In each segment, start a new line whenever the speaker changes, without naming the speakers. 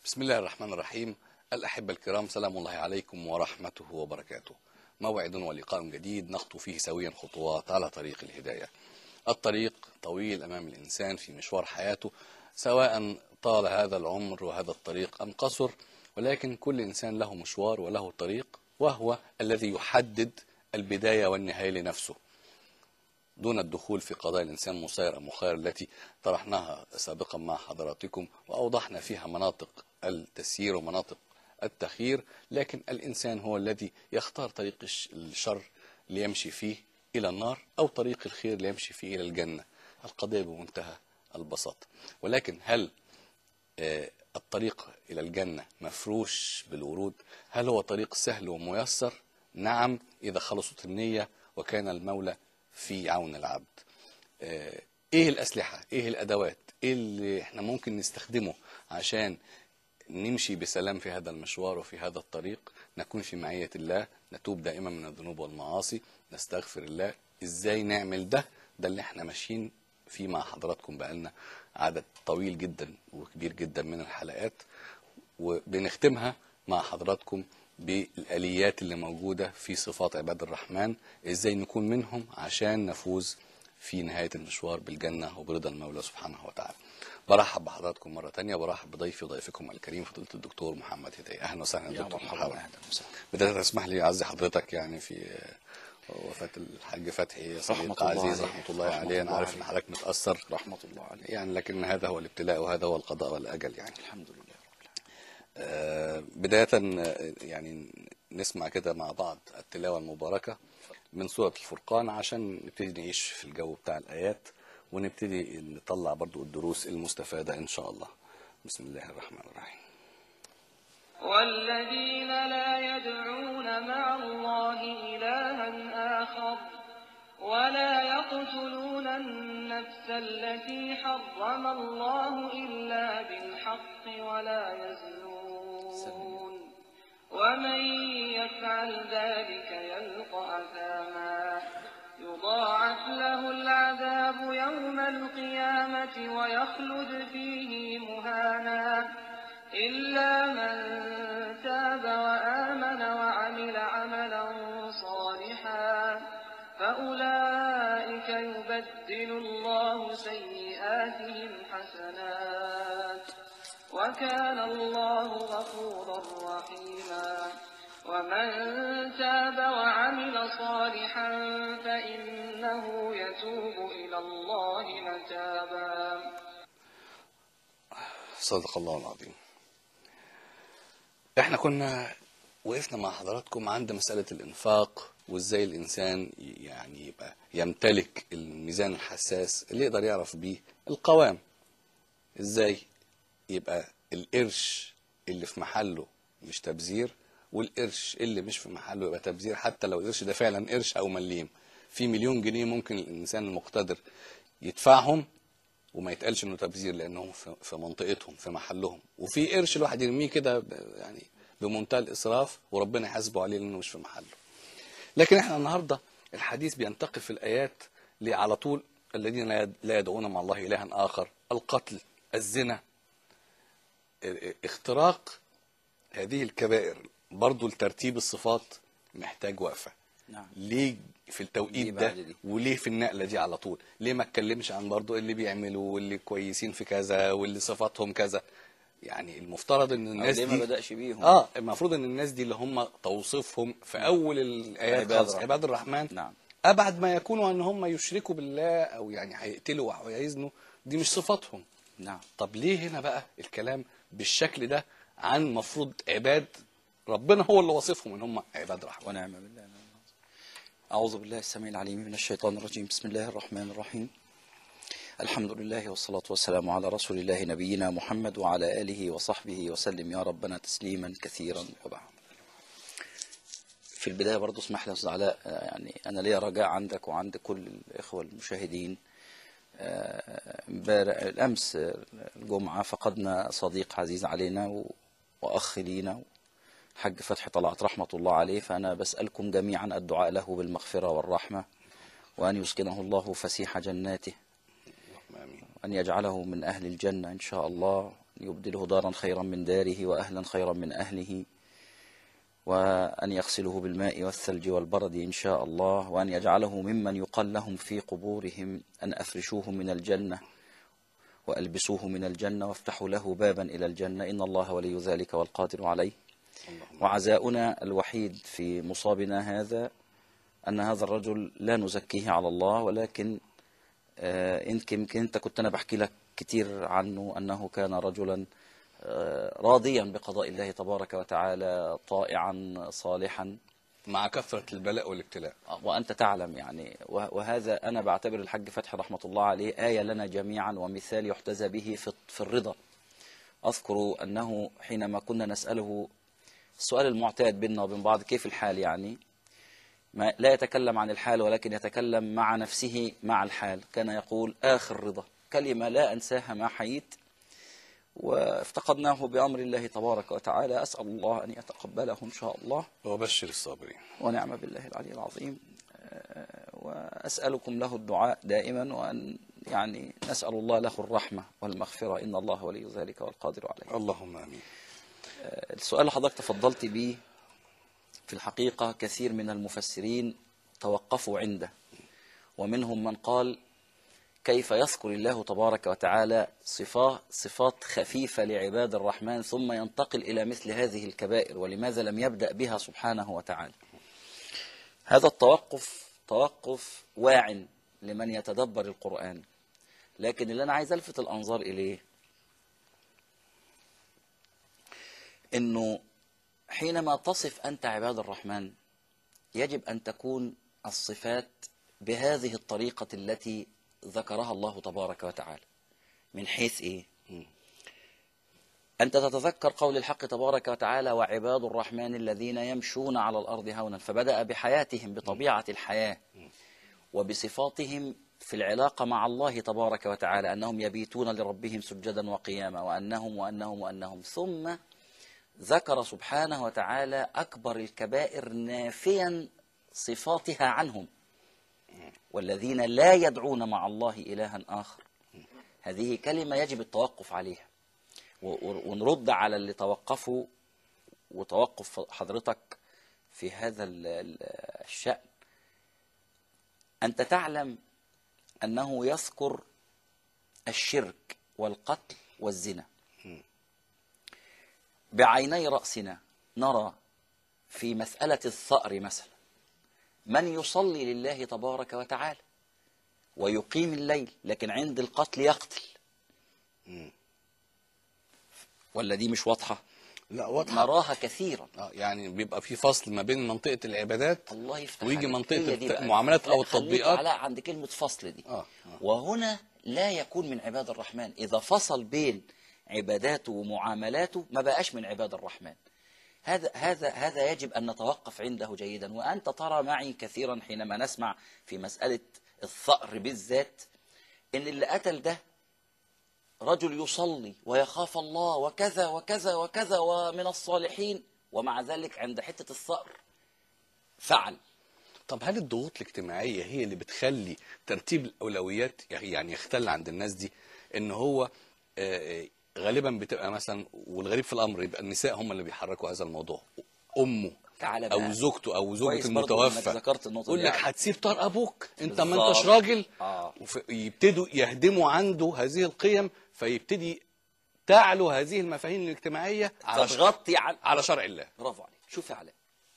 بسم الله الرحمن الرحيم الأحبة الكرام سلام الله عليكم ورحمته وبركاته موعد ولقاء جديد نخطو فيه سويا خطوات على طريق الهداية الطريق طويل أمام الإنسان في مشوار حياته سواء طال هذا العمر وهذا الطريق أم قصر ولكن كل إنسان له مشوار وله طريق وهو الذي يحدد البداية والنهاية لنفسه دون الدخول في قضايا الإنسان مسير أم مخير التي طرحناها سابقا مع حضراتكم وأوضحنا فيها مناطق التسيير ومناطق التخيير لكن الإنسان هو الذي يختار طريق الش- الشر ليمشي فيه إلى النار أو طريق الخير ليمشي فيه إلى الجنة القضية بمنتهى البساطة ولكن هل آه، الطريق إلى الجنة مفروش بالورود هل هو طريق سهل وميسر نعم إذا خلصت النية وكان المولى في عون العبد آه، إيه الأسلحة إيه الأدوات إيه اللي إحنا ممكن نستخدمه عشان نمشي بسلام في هذا المشوار وفي هذا الطريق نكون في معية الله نتوب دائما من الذنوب والمعاصي نستغفر الله ازاي نعمل ده ده اللي احنا ماشيين فيه مع حضراتكم بقالنا عدد طويل جدا وكبير جدا من الحلقات وبنختمها مع حضراتكم بالآليات اللي موجودة في صفات عباد الرحمن ازاي نكون منهم عشان نفوز في نهاية المشوار بالجنة وبرضا المولى سبحانه وتعالى برحب بحضراتكم مرة تانية برحب بضيفي وضيفكم الكريم فضيلة الدكتور محمد هداية أهلا وسهلا
يا
دكتور
مرحبا
محمد
اهلا وسهلا
بداية اسمح لي أعزي حضرتك يعني في وفاة الحاج فتحي صديق
رحمة الله
عزيز
عليه.
رحمة الله
رحمة
عليه أنا
الله
عارف إن
عليه.
حضرتك متأثر
رحمة الله عليه
يعني لكن هذا هو الابتلاء وهذا هو القضاء والأجل يعني
الحمد لله رب العالمين.
آه، بداية آه، يعني نسمع كده مع بعض التلاوة المباركة من سورة الفرقان عشان نبتدي نعيش في الجو بتاع الآيات ونبتدي نطلع برضو الدروس المستفادة إن شاء الله بسم الله الرحمن الرحيم
والذين لا يدعون مع الله إلها آخر ولا يقتلون النفس التي حرم الله إلا بالحق ولا يزنون ومن يفعل ذلك يلقى أثاما يضاعف له العذاب يوم القيامة ويخلد فيه مهانا إلا من تاب وآمن وعمل عملا صالحا فأولئك يبدل الله سيئاتهم حسنات وكان الله غفورا رحيما ومن تاب وعمل صالحا فإنه يتوب إلى الله متابا
صدق الله العظيم احنا كنا وقفنا مع حضراتكم عند مسألة الإنفاق وإزاي الإنسان يعني يبقى يمتلك الميزان الحساس اللي يقدر يعرف بيه القوام إزاي يبقى القرش اللي في محله مش تبذير والقرش اللي مش في محله يبقى تبذير حتى لو القرش ده فعلا قرش أو مليم في مليون جنيه ممكن الإنسان المقتدر يدفعهم وما يتقالش انه تبذير لانهم في- في منطقتهم في محلهم وفي قرش الواحد يرميه كده ب- يعني بمنتهى الاسراف وربنا يحاسبه عليه لانه مش في محله لكن احنا النهارده الحديث بينتقل في الايات ل- على طول الذين لا يد- لا يدعون مع الله الها اخر القتل الزنا ا- ا- اختراق هذه الكبائر برضو لترتيب الصفات محتاج وقفه
نعم
ليه في التوقيت
ليه
ده
بعد دي؟
وليه في النقله دي على طول ليه ما اتكلمش عن برضو اللي بيعملوا واللي كويسين في كذا واللي صفاتهم كذا يعني المفترض ان
أو
الناس
ليه ما
دي
بدأش بيهم
اه المفروض ان الناس دي اللي هم توصيفهم في اول الايات
عباد
خالص
الرحمن.
عباد الرحمن
نعم
ابعد ما يكونوا ان هم يشركوا بالله او يعني هيقتلوا او هيزنوا دي مش صفاتهم
نعم
طب ليه هنا بقى الكلام بالشكل ده عن مفروض عباد ربنا هو اللي واصفهم ان هم عباد رحمن
ونعم بالله نعم. أعوذ بالله السميع العليم من الشيطان الرجيم بسم الله الرحمن الرحيم الحمد لله والصلاة والسلام على رسول الله نبينا محمد وعلى آله وصحبه وسلم يا ربنا تسليما كثيرا وبعد في البداية برضو اسمح لي يا أستاذ علاء آه، يعني أنا ليا رجاء عندك وعند كل الإخوة المشاهدين آه، امبارح الأمس آه، الجمعة فقدنا صديق عزيز علينا و- وأخ لينا حج فتحي طلعت رحمة الله عليه فأنا بسألكم جميعا الدعاء له بالمغفرة والرحمة وأن يسكنه الله فسيح جناته
آمين.
وأن يجعله من أهل الجنة إن شاء الله يبدله دارا خيرا من داره وأهلا خيرا من أهله وأن يغسله بالماء والثلج والبرد إن شاء الله وأن يجعله ممن يقال لهم في قبورهم أن أفرشوه من الجنة وألبسوه من الجنة وافتحوا له بابا إلى الجنة إن الله ولي ذلك والقادر عليه وعزاؤنا الوحيد في مصابنا هذا أن هذا الرجل لا نزكيه على الله ولكن آه، يمكن يمكن أنت كنت أنا بحكي لك كتير عنه أنه كان رجلا آه، راضيا بقضاء الله تبارك وتعالى طائعا صالحا
مع كثرة البلاء والابتلاء
وأنت تعلم يعني وه- وهذا أنا بعتبر الحج فتحي رحمة الله عليه آية لنا جميعا ومثال يحتذى به في في الرضا أذكر أنه حينما كنا نسأله السؤال المعتاد بيننا وبين بعض كيف الحال يعني ما لا يتكلم عن الحال ولكن يتكلم مع نفسه مع الحال كان يقول آخر رضا كلمة لا أنساها ما حييت وافتقدناه بأمر الله تبارك وتعالى أسأل الله أن يتقبله إن شاء الله
وبشر الصابرين
ونعم بالله العلي العظيم آه، وأسألكم له الدعاء دائما وأن يعني نسأل الله له الرحمة والمغفرة إن الله ولي ذلك والقادر عليه
اللهم آمين
آه، السؤال اللي حضرتك تفضلت به في الحقيقة كثير من المفسرين توقفوا عنده ومنهم من قال كيف يذكر الله تبارك وتعالى صفات صفات خفيفة لعباد الرحمن ثم ينتقل إلى مثل هذه الكبائر ولماذا لم يبدأ بها سبحانه وتعالى هذا التوقف توقف واع لمن يتدبر القرآن لكن اللي أنا عايز ألفت الأنظار إليه إنه حينما تصف أنت عباد الرحمن يجب أن تكون الصفات بهذه الطريقة التي ذكرها الله تبارك وتعالى من حيث إيه؟ أنت تتذكر قول الحق تبارك وتعالى وعباد الرحمن الذين يمشون على الأرض هونا فبدأ بحياتهم بطبيعة الحياة وبصفاتهم في العلاقة مع الله تبارك وتعالى أنهم يبيتون لربهم سجدا وقياما وأنهم وأنهم وأنهم ثم ذكر سبحانه وتعالى أكبر الكبائر نافيا صفاتها عنهم والذين لا يدعون مع الله إلها آخر هذه كلمة يجب التوقف عليها و- و- ونرد على اللي توقفوا وتوقف حضرتك في هذا ال- ال- الشأن أنت تعلم أنه يذكر الشرك والقتل والزنا بعيني رأسنا نرى في مسألة الثأر مثلا من يصلي لله تبارك وتعالى ويقيم الليل لكن عند القتل يقتل ولا دي مش واضحة
لا واضحة
نراها كثيرا
آه، يعني بيبقى في فصل ما بين منطقة العبادات
الله يفتح
ويجي
عليك.
منطقة
هي دي
الت-
بقى.
المعاملات أو
لا، خليك
التطبيقات.
علاء عند كلمة فصل دي
آه، آه.
وهنا لا يكون من عباد الرحمن إذا فصل بين عباداته ومعاملاته ما بقاش من عباد الرحمن هذا هذا هذا يجب أن نتوقف عنده جيدا وأنت ترى معي كثيرا حينما نسمع في مسألة الثأر بالذات إن اللي قتل ده رجل يصلي ويخاف الله وكذا وكذا وكذا ومن الصالحين ومع ذلك عند حتة الثأر فعل
طب هل الضغوط الاجتماعية هي اللي بتخلي ترتيب الأولويات يعني يختل عند الناس دي إن هو آه، آه، غالبا بتبقى مثلا والغريب في الأمر يبقى النساء هم اللي بيحركوا هذا الموضوع أمه
تعالى بقى.
أو زوجته أو زوجة
كويس برضو إنك
المتوفى
ذكرت النقطة
يقول
دي
لك
يعني.
هتسيب طار أبوك أنت ما
بالظبط.
أنتش راجل
آه.
وف- يبتدوا يهدموا عنده هذه القيم فيبتدي تعلو هذه المفاهيم الاجتماعية على
تغطي عن
على شرع الله
برافو عليك شوف يا علاء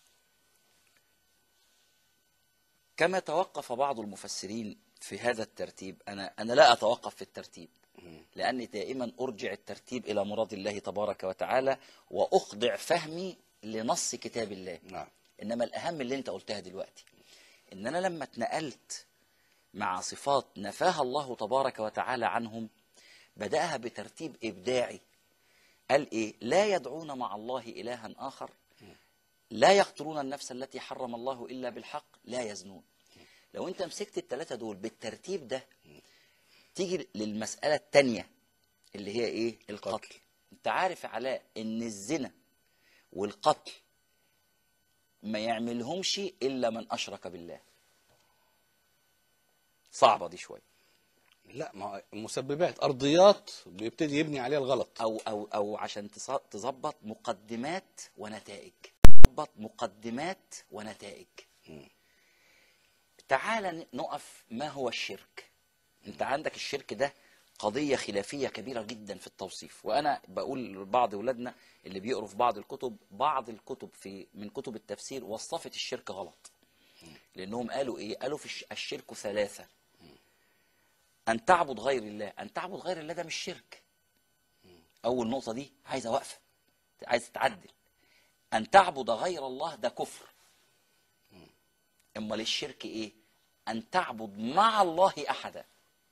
كما توقف بعض المفسرين في هذا الترتيب أنا أنا لا أتوقف في الترتيب لأني دائما أرجع الترتيب إلى مراد الله تبارك وتعالى وأخضع فهمي لنص كتاب الله
نعم
إنما الأهم اللي أنت قلتها دلوقتي إن أنا لما اتنقلت مع صفات نفاها الله تبارك وتعالى عنهم بدأها بترتيب إبداعي قال إيه لا يدعون مع الله إلها آخر لا يقتلون النفس التي حرم الله إلا بالحق لا يزنون لو أنت مسكت الثلاثة دول بالترتيب ده تيجي للمسألة التانية اللي هي إيه القتل أنت عارف يا علاء إن الزنا والقتل ما يعملهمش إلا من أشرك بالله صعبة دي شوية
لا ما مسببات ارضيات بيبتدي يبني عليها الغلط
او او او عشان تص- تظبط مقدمات ونتائج تظبط مقدمات ونتائج تعال نقف ما هو الشرك انت عندك الشرك ده قضية خلافية كبيرة جدا في التوصيف وأنا بقول لبعض أولادنا اللي بيقروا في بعض الكتب بعض الكتب في من كتب التفسير وصفت الشرك غلط لأنهم قالوا إيه قالوا في الش- الشرك ثلاثة أن تعبد غير الله أن تعبد غير الله ده مش شرك أول نقطة دي عايزة وقفة عايز تتعدل أن تعبد غير الله ده كفر امال الشرك ايه ان تعبد مع الله احدا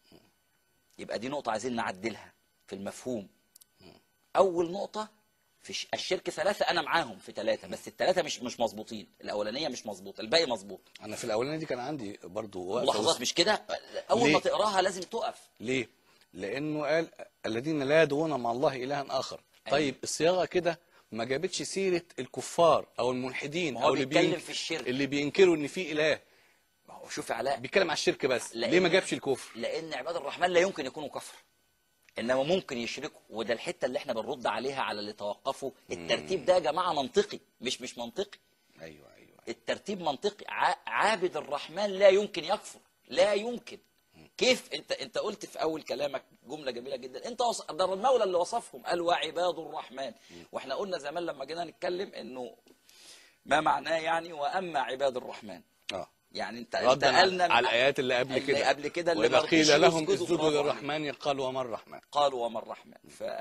يبقى دي نقطه عايزين نعدلها في المفهوم اول نقطه في ش- الشرك ثلاثه انا معاهم في ثلاثه بس الثلاثه مش مش مظبوطين الاولانيه مش مظبوطه الباقي مظبوط
انا في الاولانيه دي كان عندي برضو وقفة
ملاحظات مش كده اول
ليه؟
ما تقراها لازم تقف
ليه؟ لأنه قال الذين لا يدعون مع الله إلها آخر طيب الصياغة كده ما جابتش سيرة الكفار أو الملحدين
ما هو
أو اللي
بيتكلم
بين-
في الشرك.
اللي بينكروا إن في إله
ما هو شوف يا علاء
بيتكلم على الشرك بس
لأن-
ليه ما جابش الكفر؟
لان عباد الرحمن لا يمكن يكونوا كفر انما ممكن يشركوا وده الحته اللي احنا بنرد عليها على اللي توقفوا الترتيب ده يا جماعه منطقي مش مش منطقي
أيوه أيوه
الترتيب منطقي ع- عابد الرحمن لا يمكن يكفر لا يمكن كيف انت انت قلت في اول كلامك جمله جميله جدا انت وص... ده المولى اللي وصفهم قال وعباد الرحمن واحنا قلنا زمان لما جينا نتكلم انه ما معناه يعني واما عباد الرحمن
آه
يعني انت
ردا
انتقلنا
على, على الآيات اللي قبل
اللي
كده
قبل كده اللي
وإذا
ما رضيش
قيل لهم
يسجدوا
اسجدوا
برافو عليك.
للرحمن قالوا وما الرحمن
قالوا وما الرحمن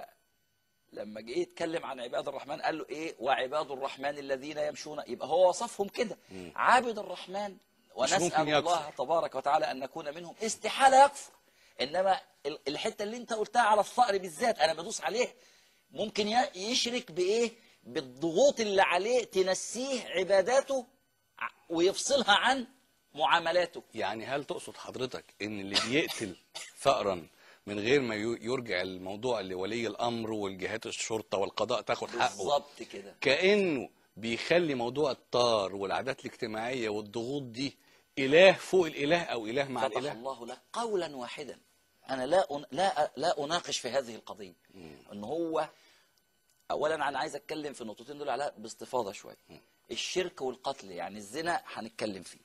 فلما جه يتكلم عن عباد الرحمن قال له ايه وعباد الرحمن الذين يمشون يبقى هو وصفهم كده عابد الرحمن ونسال
ممكن يكفر.
الله تبارك وتعالى ان نكون منهم استحاله يكفر انما ال- الحته اللي انت قلتها على الثأر بالذات انا بدوس عليه ممكن ي- يشرك بايه بالضغوط اللي عليه تنسيه عباداته ع- ويفصلها عن معاملاته
يعني هل تقصد حضرتك ان اللي بيقتل ثأرا من غير ما يو- يرجع الموضوع لولي الامر والجهات الشرطه والقضاء تاخد حقه
بالظبط كده
كانه بيخلي موضوع الطار والعادات الاجتماعيه والضغوط دي اله فوق الاله او اله مع
فتح
الاله
الله لك قولا واحدا انا لا أن... لا لا اناقش في هذه القضيه ان هو اولا انا عايز اتكلم في النقطتين دول على باستفاضه شويه الشرك والقتل يعني الزنا هنتكلم فيه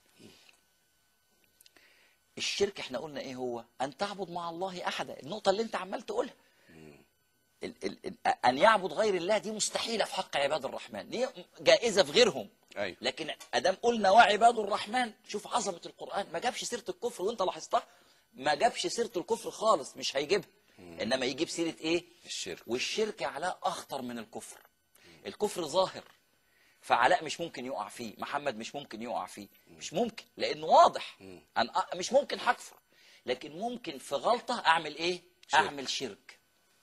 الشرك احنا قلنا ايه هو ان تعبد مع الله احدا النقطه اللي انت عمال تقولها ال ال ال ان يعبد غير الله دي مستحيله في حق عباد الرحمن دي جائزه في غيرهم
أيوة.
لكن ادام قلنا وعباد الرحمن شوف عظمه القران ما جابش سيره الكفر وانت لاحظتها ما جابش سيره الكفر خالص مش هيجيبها انما يجيب سيره ايه
الشرك
والشرك علاء اخطر من الكفر الكفر ظاهر فعلاء مش ممكن يقع فيه محمد مش ممكن يقع فيه مش ممكن لانه واضح أنا أ- مش ممكن هكفر لكن ممكن في غلطه اعمل ايه
شرك.
اعمل شرك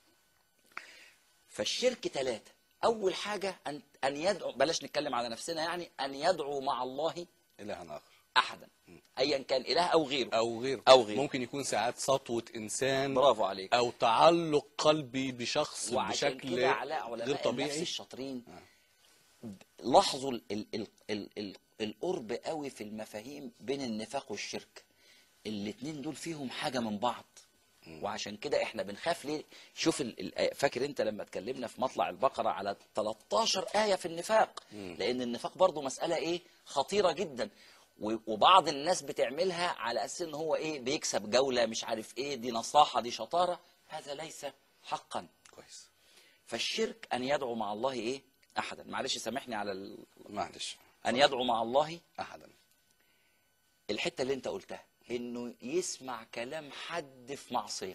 فالشرك ثلاثه اول حاجه ان ان يدعو بلاش نتكلم على نفسنا يعني ان يدعو مع الله
اله اخر
احدا ايا كان اله او غيره
او غيره
أو غيره.
ممكن يكون ساعات سطوه انسان
برافو عليك
او تعلق قلبي بشخص
وعشان
بشكل
كده علاء علماء
غير
النفس
طبيعي
الشاطرين لاحظوا ال ال ال ال ال القرب قوي في المفاهيم بين النفاق والشرك الاتنين دول فيهم حاجة من بعض وعشان كده احنا بنخاف ليه شوف ال- ال- فاكر انت لما اتكلمنا في مطلع البقرة على 13 آية في النفاق لان النفاق برضو مسألة ايه خطيرة جدا و- وبعض الناس بتعملها على اساس ان هو ايه بيكسب جولة مش عارف ايه دي نصاحة دي شطارة هذا ليس حقا
كويس
فالشرك ان يدعو مع الله ايه احدا معلش سامحني على ال...
معلش
ان يدعو مع الله
احدا
الحته اللي انت قلتها انه يسمع كلام حد في معصيه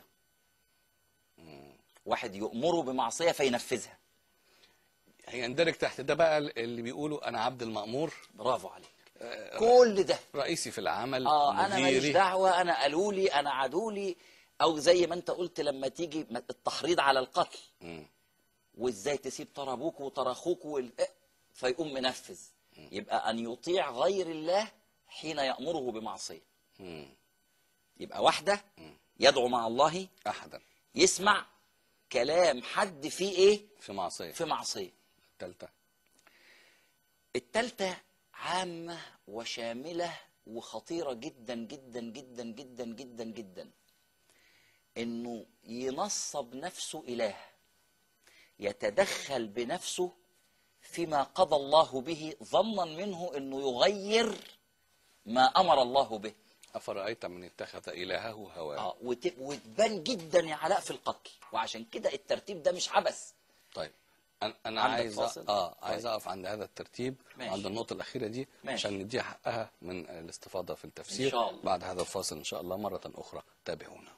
واحد يؤمره بمعصيه فينفذها
هيندرج تحت ده بقى اللي بيقولوا انا عبد المأمور
برافو عليك كل ده
رئيسي في العمل
اه انا ماليش
مديري
دعوه انا قالوا لي انا عادوا لي او زي ما انت قلت لما تيجي التحريض على القتل
مم.
وازاي تسيب ترى ابوك وترى اخوك وال... إيه؟ فيقوم منفذ يبقى ان يطيع غير الله حين يامره بمعصيه
مم.
يبقى واحده يدعو مع الله
احدا
يسمع كلام حد فيه ايه
في معصيه
في معصيه
الثالثه
التالتة عامة وشاملة وخطيرة جدا جدا جدا جدا جدا جدا انه ينصب نفسه اله يتدخل بنفسه فيما قضى الله به ظنا منه انه يغير ما امر الله به
أفرأيت من اتخذ إلهه هواه
اه وت- وتبان جدا يا علاء في القتل وعشان كده الترتيب ده مش عبث
طيب أنا أنا
عندك
عايز
فاصل؟
اه
طيب.
عايز أقف عند هذا الترتيب
ماشي.
وعند النقطة الأخيرة دي
ماشي.
عشان نديها حقها من الاستفاضة في التفسير
إن شاء الله.
بعد هذا الفاصل إن شاء الله مرة أخرى تابعونا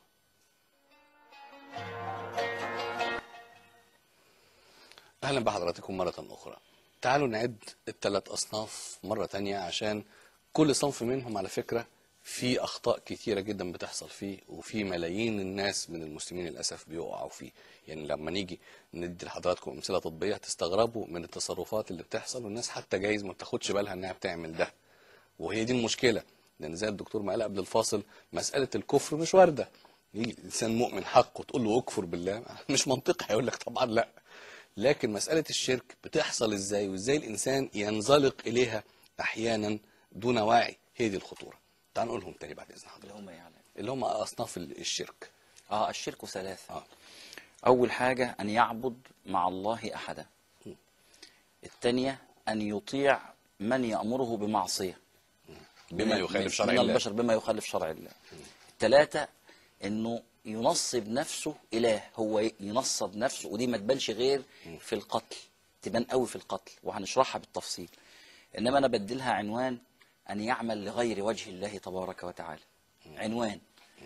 أهلا بحضراتكم مرة أخرى تعالوا نعد الثلاث أصناف مرة تانية عشان كل صنف منهم على فكرة في أخطاء كتيرة جدا بتحصل فيه وفي ملايين الناس من المسلمين للأسف بيقعوا فيه يعني لما نيجي ندي لحضراتكم أمثلة تطبيقية تستغربوا من التصرفات اللي بتحصل والناس حتى جايز ما بتاخدش بالها إنها بتعمل ده وهي دي المشكلة لأن زي الدكتور ما قال قبل الفاصل مسألة الكفر مش واردة يجي إنسان مؤمن حق وتقول له اكفر بالله مش منطقي هيقول لك طبعا لا لكن مسألة الشرك بتحصل ازاي وازاي الإنسان ينزلق إليها أحيانا دون وعي هي دي الخطورة تعال نقولهم تاني بعد إذن
اللي
حضرتك
هم يعني
اللي هم أصناف ال- الشرك
اه الشرك ثلاثة
آه.
أول حاجة أن يعبد مع الله أحدا الثانية أن يطيع من يأمره بمعصية
بما
من-
يخالف
من-
شرع
من
الله
البشر بما يخالف شرع الله الثلاثة أنه ينصب نفسه إله هو ينصب نفسه ودي ما تبانش غير في القتل تبان قوي في القتل وهنشرحها بالتفصيل إنما أنا بدلها عنوان أن يعمل لغير وجه الله تبارك وتعالى عنوان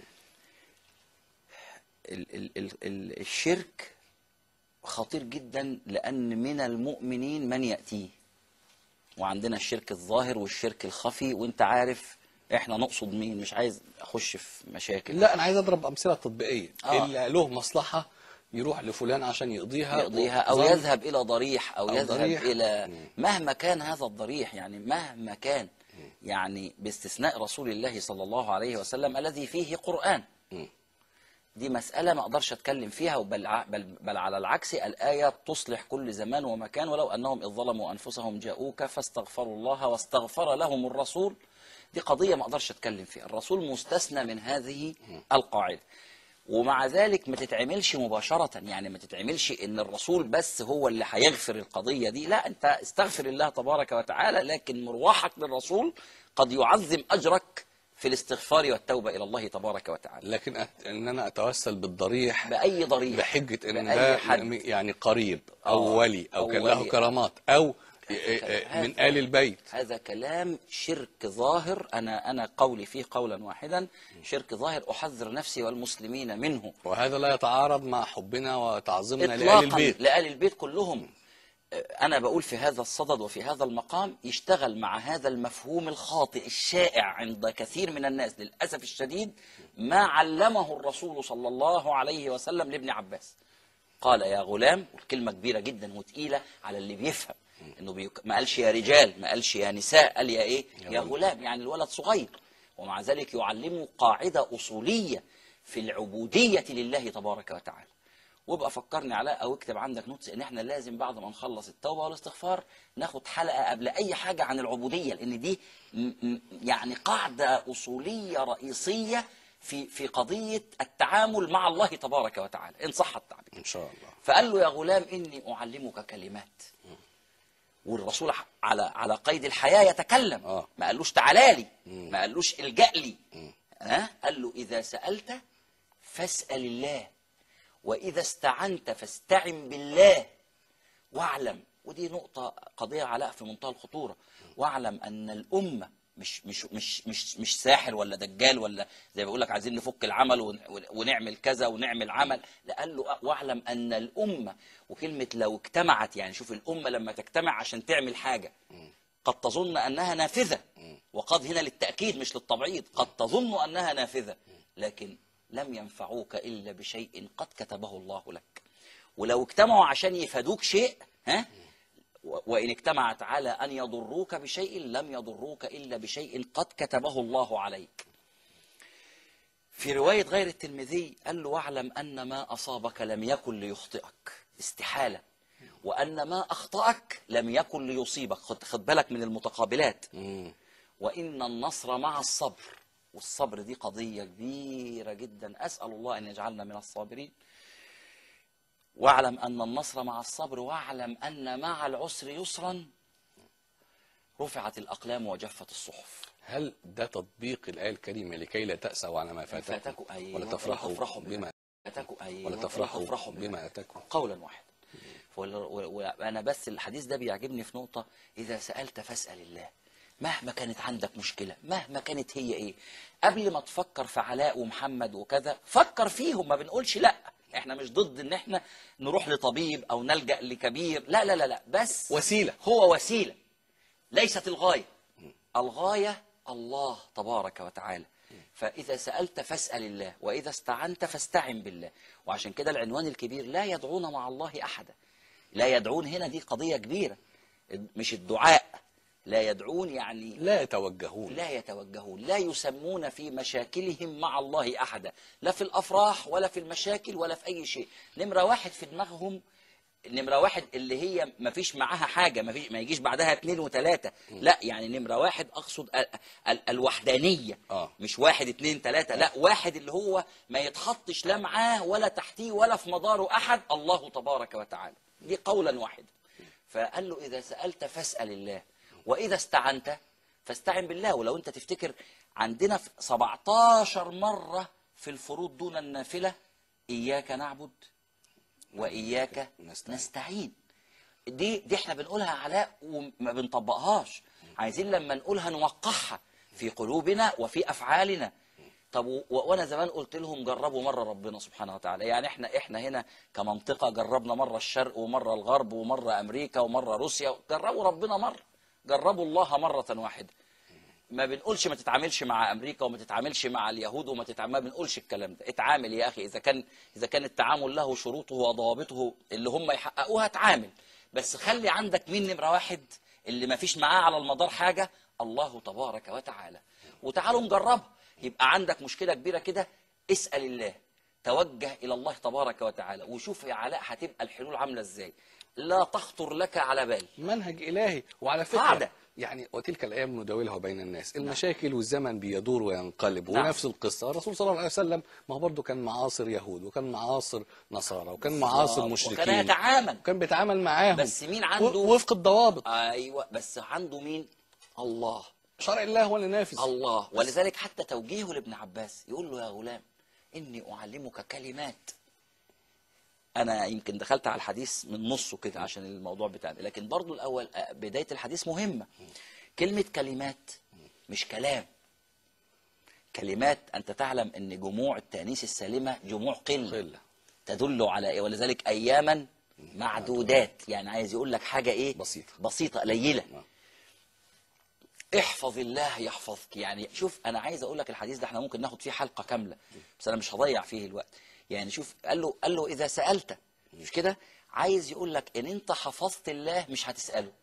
ال ال ال ال الشرك خطير جدا لأن من المؤمنين من يأتيه وعندنا الشرك الظاهر والشرك الخفي وانت عارف احنا نقصد مين مش عايز اخش في مشاكل
لا أنا عايز أضرب أمثلة تطبيقية
آه.
اللي له مصلحة يروح لفلان عشان يقضيها
يقضيها او
ظن-
يذهب الى ضريح او,
أو
يذهب
ضريح.
الى
مم.
مهما كان هذا الضريح يعني مهما كان يعني باستثناء رسول الله صلى الله عليه وسلم الذي فيه قرآن
مم.
دي مسألة ما أقدرش أتكلم فيها بل, بل, بل على العكس الآية تصلح كل زمان ومكان ولو أنهم إذ ظلموا أنفسهم جاءوك فاستغفروا الله واستغفر لهم الرسول دي قضية ما أقدرش أتكلم فيها الرسول مستثنى من هذه القاعدة ومع ذلك ما تتعملش مباشرة يعني ما تتعملش ان الرسول بس هو اللي هيغفر القضية دي لا انت استغفر الله تبارك وتعالى لكن مروحك للرسول قد يعظم اجرك في الاستغفار والتوبة الى الله تبارك وتعالى
لكن أت... ان انا اتوسل بالضريح
بأي ضريح
بحجه ان
بأي
ده
حد.
م- يعني قريب او
آه،
ولي او
أو
كان له
ولي.
كرامات او
هذا-
من ال البيت
هذا كلام شرك ظاهر انا انا قولي فيه قولا واحدا شرك ظاهر احذر نفسي والمسلمين منه
وهذا لا يتعارض مع حبنا وتعظيمنا لآل
اطلاقا
البيت
لآل البيت كلهم انا بقول في هذا الصدد وفي هذا المقام يشتغل مع هذا المفهوم الخاطئ الشائع عند كثير من الناس للاسف الشديد ما علمه الرسول صلى الله عليه وسلم لابن عباس قال يا غلام والكلمه كبيره جدا وتقيله على اللي بيفهم انه بيك... ما قالش يا رجال ما قالش يا نساء قال يا ايه
يا
يا
ولد.
غلام يعني الولد صغير ومع ذلك يعلمه قاعده اصوليه في العبوديه لله تبارك وتعالى وابقى فكرني علاء او اكتب عندك نوتس ان احنا لازم بعد ما نخلص التوبه والاستغفار ناخد حلقه قبل اي حاجه عن العبوديه لان دي م- م- يعني قاعده اصوليه رئيسيه في في قضيه التعامل مع الله تبارك وتعالى ان صح التعبير
ان شاء الله
فقال له يا غلام اني اعلمك كلمات والرسول على على قيد الحياه يتكلم
آه.
ما قالوش تعالى لي ما قالوش الجا لي ها قال له اذا سالت فاسال الله واذا استعنت فاستعن بالله واعلم ودي نقطة قضية علاء في منتهى الخطورة واعلم أن الأمة مش مش مش مش مش ساحر ولا دجال ولا زي ما بيقول لك عايزين نفك العمل ون- ونعمل كذا ونعمل عمل لا قال له واعلم أن الأمة وكلمة لو اجتمعت يعني شوف الأمة لما تجتمع عشان تعمل حاجة قد تظن أنها نافذة وقد هنا للتأكيد مش للتبعيض قد تظن أنها نافذة لكن لم ينفعوك إلا بشيء قد كتبه الله لك ولو اجتمعوا عشان يفادوك شيء ها و- وإن اجتمعت على أن يضروك بشيء لم يضروك إلا بشيء قد كتبه الله عليك في رواية غير الترمذي قال له واعلم أن ما أصابك لم يكن ليخطئك استحالة وأن ما أخطأك لم يكن ليصيبك خد, خد بالك من المتقابلات
مم.
وإن النصر مع الصبر والصبر دي قضية كبيرة جدا أسأل الله أن يجعلنا من الصابرين واعلم أن النصر مع الصبر واعلم أن مع العسر يسرا رفعت الأقلام وجفت الصحف
هل ده تطبيق الآية الكريمة لكي لا تأسوا على ما فاتكم
فاتكم أيوة
ولا تفرحوا
تفرحوا
بما
فاتكم أيوة
ولا تفرحوا
تفرحوا بما
بما أتاكم
قولا واحدا وال- و- وانا بس الحديث ده بيعجبني في نقطه اذا سالت فاسال الله مهما كانت عندك مشكله مهما كانت هي ايه قبل ما تفكر في علاء ومحمد وكذا فكر فيهم ما بنقولش لا احنا مش ضد ان احنا نروح لطبيب او نلجا لكبير لا لا لا لا بس
وسيلة.
هو وسيله ليست الغايه الغايه الله تبارك وتعالى فإذا سألت فاسأل الله وإذا استعنت فاستعن بالله وعشان كده العنوان الكبير لا يدعون مع الله أحدا لا يدعون هنا دي قضية كبيرة مش الدعاء لا يدعون يعني
لا يتوجهون
لا يتوجهون لا يسمون في مشاكلهم مع الله أحدا لا في الأفراح ولا في المشاكل ولا في أي شيء نمرة واحد في دماغهم نمرة واحد اللي هي ما فيش معاها حاجة ما, فيش ما يجيش بعدها اتنين وتلاتة لا يعني نمرة واحد أقصد ال ال الوحدانية
آه.
مش واحد اتنين تلاتة لا واحد اللي هو ما يتحطش لا معاه ولا تحتيه ولا في مداره أحد الله تبارك وتعالى دي قولا واحدا فقال له إذا سألت فاسأل الله وإذا استعنت فاستعن بالله ولو أنت تفتكر عندنا في 17 مرة في الفروض دون النافلة إياك نعبد وإياك
نستعين.
نستعين دي دي احنا بنقولها علاء وما بنطبقهاش عايزين لما نقولها نوقعها في قلوبنا وفي أفعالنا طب و- وانا زمان قلت لهم جربوا مره ربنا سبحانه وتعالى يعني احنا احنا هنا كمنطقه جربنا مره الشرق ومره الغرب ومره امريكا ومره روسيا جربوا ربنا مره جربوا الله مره واحده ما بنقولش ما تتعاملش مع امريكا وما تتعاملش مع اليهود وما تتعامل ما بنقولش الكلام ده اتعامل يا اخي اذا كان اذا كان التعامل له شروطه وضوابطه اللي هم يحققوها اتعامل بس خلي عندك مين نمره واحد اللي ما فيش معاه على المدار حاجه الله تبارك وتعالى وتعالوا نجربها يبقى عندك مشكله كبيره كده اسال الله توجه الى الله تبارك وتعالى وشوف يا علاء هتبقى الحلول عامله ازاي لا تخطر لك على بال
منهج إلهي وعلى فكرة
قاعدة.
يعني وتلك الأيام نداولها بين الناس المشاكل والزمن بيدور وينقلب
نعم.
ونفس القصة الرسول صلى الله عليه وسلم ما هو برضه كان معاصر يهود وكان معاصر نصارى وكان معاصر مشركين
وكان يتعامل
وكان بيتعامل معاهم
بس مين عنده-
و- وفق الضوابط
ايوه بس عنده مين الله
شرع الله هو اللي نافذ
الله ولذلك حتى توجيهه لابن عباس يقول له يا غلام إني أعلمك كلمات أنا يمكن دخلت على الحديث من نصه كده عشان الموضوع بتاعنا لكن برضو الأول آه، بداية الحديث مهمة كلمة كلمات مش كلام كلمات أنت تعلم أن جموع التأنيث السالمة جموع قلة
قلة.
تدل على إيه ولذلك أياما معدودات يعني عايز يقول لك حاجة إيه
بسيطة.
بسيطة قليلة
نعم.
احفظ الله يحفظك يعني شوف انا عايز اقول لك الحديث ده احنا ممكن ناخد فيه حلقه كامله بس انا مش هضيع فيه الوقت يعني شوف قال له قال له اذا سالت مش كده عايز يقول لك ان انت حفظت الله مش هتساله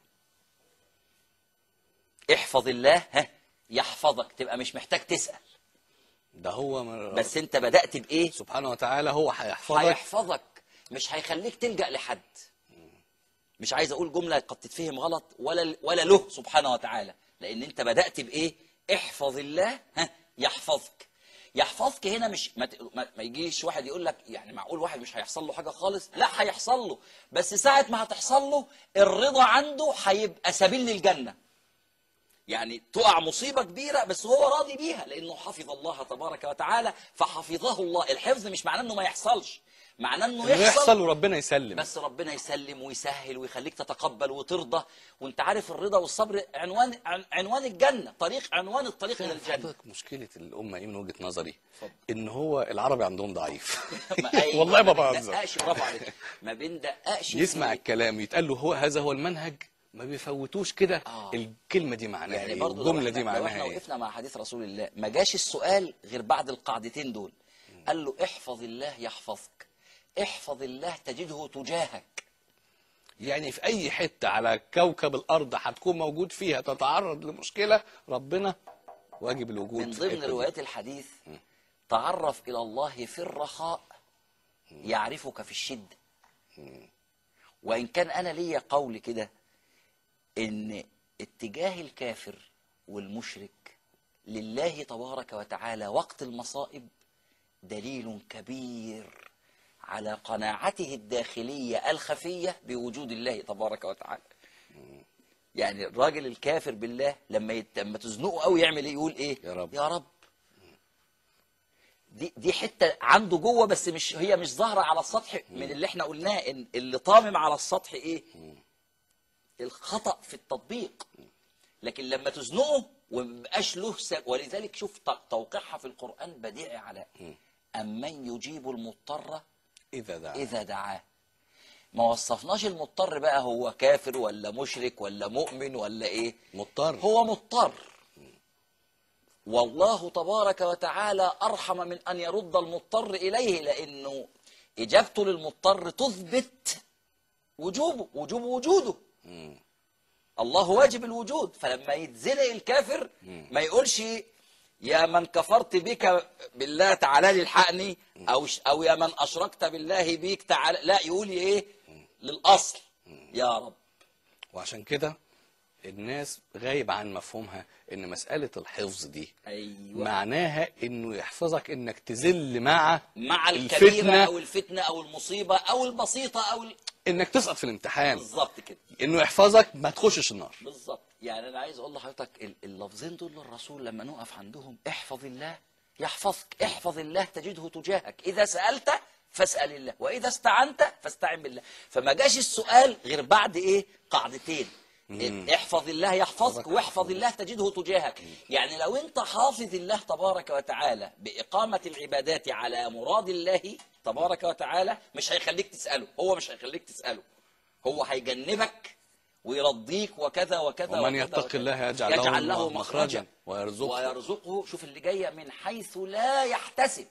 احفظ الله ها يحفظك تبقى مش محتاج تسال
ده هو من
بس انت بدات بايه
سبحانه وتعالى هو هيحفظك
هيحفظك مش هيخليك تلجا لحد مش عايز اقول جمله قد تتفهم غلط ولا ولا له سبحانه وتعالى لان انت بدات بايه احفظ الله ها يحفظك يحفظك هنا مش ما, ت- ما, ما يجيش واحد يقول لك يعني معقول واحد مش هيحصل له حاجه خالص لا هيحصل له بس ساعه ما هتحصل له الرضا عنده هيبقى سبيل للجنه يعني تقع مصيبة كبيرة بس هو راضي بيها لأنه حفظ الله تبارك وتعالى فحفظه الله الحفظ مش معناه أنه ما يحصلش معناه أنه
إنه
يحصل,
يحصل وربنا يسلم
بس ربنا يسلم ويسهل ويخليك تتقبل وترضى وانت عارف الرضا والصبر عنوان عن- عنوان الجنة طريق عنوان الطريق إلى الجنة
حضرتك مشكلة الأمة إيه من وجهة نظري
اتفضل.
إن هو العربي عندهم ضعيف
ما أيوة،
والله ما
ما
بهزر
بندققش برافو عليك ما بندققش
يسمع
في-
الكلام يتقال له هو هذا هو المنهج ما بيفوتوش كده
آه.
الكلمة دي معناها
يعني
إيه
برضه لو
والجملة
احنا-
دي
لو
معناها
احنا
إيه
وقفنا مع حديث رسول الله ما جاش السؤال غير بعد القاعدتين دول قال له احفظ الله يحفظك احفظ الله تجده تجاهك
يعني في أي حتة على كوكب الأرض هتكون موجود فيها تتعرض لمشكلة ربنا واجب الوجود
من
في
ضمن
الحتة دي.
روايات الحديث تعرف إلى الله في الرخاء يعرفك في الشدة وإن كان أنا ليا قول كده إن اتجاه الكافر والمشرك لله تبارك وتعالى وقت المصائب دليل كبير على قناعته الداخلية الخفية بوجود الله تبارك وتعالى يعني الراجل الكافر بالله لما يت... لما تزنقه قوي يعمل ايه يقول ايه
يا رب.
يا رب دي دي حته عنده جوه بس مش هي مش ظاهره على السطح من اللي احنا قلناه ان اللي طامم على السطح ايه الخطا في التطبيق لكن لما تزنقه ومبقاش له سب... ولذلك شوف ت- توقيعها في القران بديع علاء امن يجيب المضطر
اذا دعا
اذا دعاه ما وصفناش المضطر بقى هو كافر ولا مشرك ولا مؤمن ولا ايه
مضطر
هو مضطر والله تبارك وتعالى ارحم من ان يرد المضطر اليه لانه اجابته للمضطر تثبت وجوبه وجوب وجوده الله واجب الوجود فلما يتزنق الكافر ما يقولش يا من كفرت بك بالله تعالى لي الحقني او او يا من اشركت بالله بيك تعالى لا يقول ايه للاصل يا رب
وعشان كده الناس غايب عن مفهومها ان مسألة الحفظ دي
ايوه
معناها انه يحفظك انك تذل مع
مع الكبيره
الفتنة
او الفتنه او المصيبه او البسيطه او ال...
انك تسقط في الامتحان
بالظبط كده
انه يحفظك ما تخشش النار
بالظبط يعني انا عايز اقول لحضرتك ال- اللفظين دول للرسول لما نقف عندهم احفظ الله يحفظك احفظ الله تجده تجاهك اذا سالت فاسال الله واذا استعنت فاستعن بالله فما جاش السؤال غير بعد ايه قاعدتين احفظ الله يحفظك واحفظ الله تجده تجاهك يعني لو انت حافظ الله تبارك وتعالى باقامه العبادات على مراد الله تبارك وتعالى مش هيخليك تساله هو مش هيخليك تساله هو هيجنبك ويرضيك وكذا وكذا
ومن
وكذا
يتق
وكذا.
الله يجعل له
يجعل له
مخرجا
مخرجا
ويرزقه
ويرزقه شوف اللي جايه من حيث لا يحتسب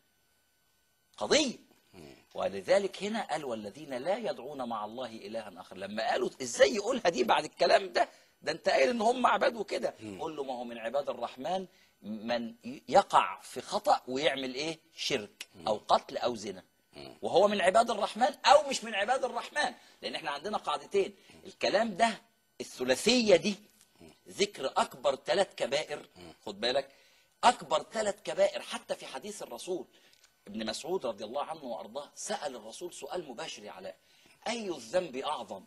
قضيه ولذلك هنا قال والذين لا يدعون مع الله الها اخر لما قالوا ازاي يقولها دي بعد الكلام ده ده انت قايل ان هم عباد وكده قول له ما هو من عباد الرحمن من يقع في خطا ويعمل ايه شرك او قتل او زنا وهو من عباد الرحمن او مش من عباد الرحمن لان احنا عندنا قاعدتين الكلام ده الثلاثيه دي ذكر اكبر ثلاث كبائر خد بالك اكبر ثلاث كبائر حتى في حديث الرسول ابن مسعود رضي الله عنه وارضاه سال الرسول سؤال مباشر يا علاء اي الذنب اعظم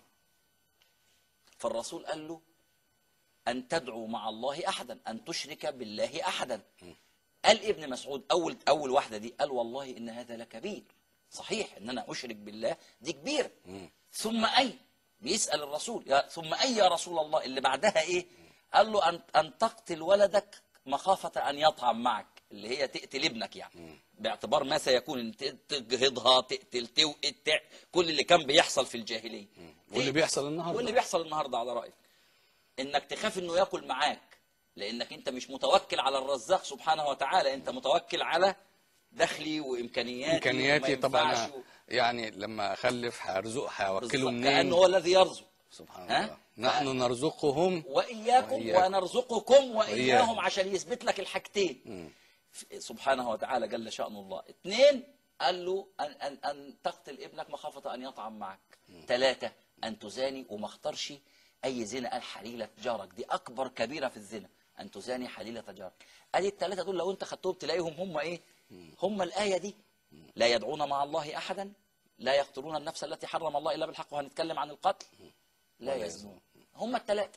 فالرسول قال له ان تدعو مع الله احدا ان تشرك بالله احدا قال ابن مسعود اول اول واحده دي قال والله ان هذا لكبير صحيح ان انا اشرك بالله دي كبيره ثم اي بيسال الرسول يا ثم اي يا رسول الله اللي بعدها ايه قال له ان ان تقتل ولدك مخافه ان يطعم معك اللي هي تقتل ابنك يعني باعتبار ما سيكون ان ت- تجهضها تقتل توقت تع- كل اللي كان بيحصل في الجاهليه
واللي بيحصل النهارده
واللي بيحصل النهارده على رايك انك تخاف انه ياكل معاك لانك انت مش متوكل على الرزاق سبحانه وتعالى انت متوكل على دخلي وامكانياتي
امكانياتي
وما
طبعا
ينفعش
أنا يعني لما اخلف هرزق هوكله
بالظبط،
منين
كانه هو الذي يرزق
سبحان
ها؟
الله نحن نرزقهم
واياكم
وإياكم.
ونرزقكم واياهم
وإياهم.
عشان يثبت لك الحاجتين سبحانه وتعالى جل شأن الله اثنين قال له أن, أن, أن تقتل ابنك مخافة أن يطعم معك ثلاثة أن تزاني وما اختارش أي زنا قال حليلة جارك دي أكبر كبيرة في الزنا أن تزاني حليلة جارك قال الثلاثة دول لو أنت خدتهم تلاقيهم هم إيه هم الآية دي لا يدعون مع الله أحدا لا يقتلون النفس التي حرم الله إلا بالحق وهنتكلم عن القتل لا
ولا
يزنون هم الثلاثة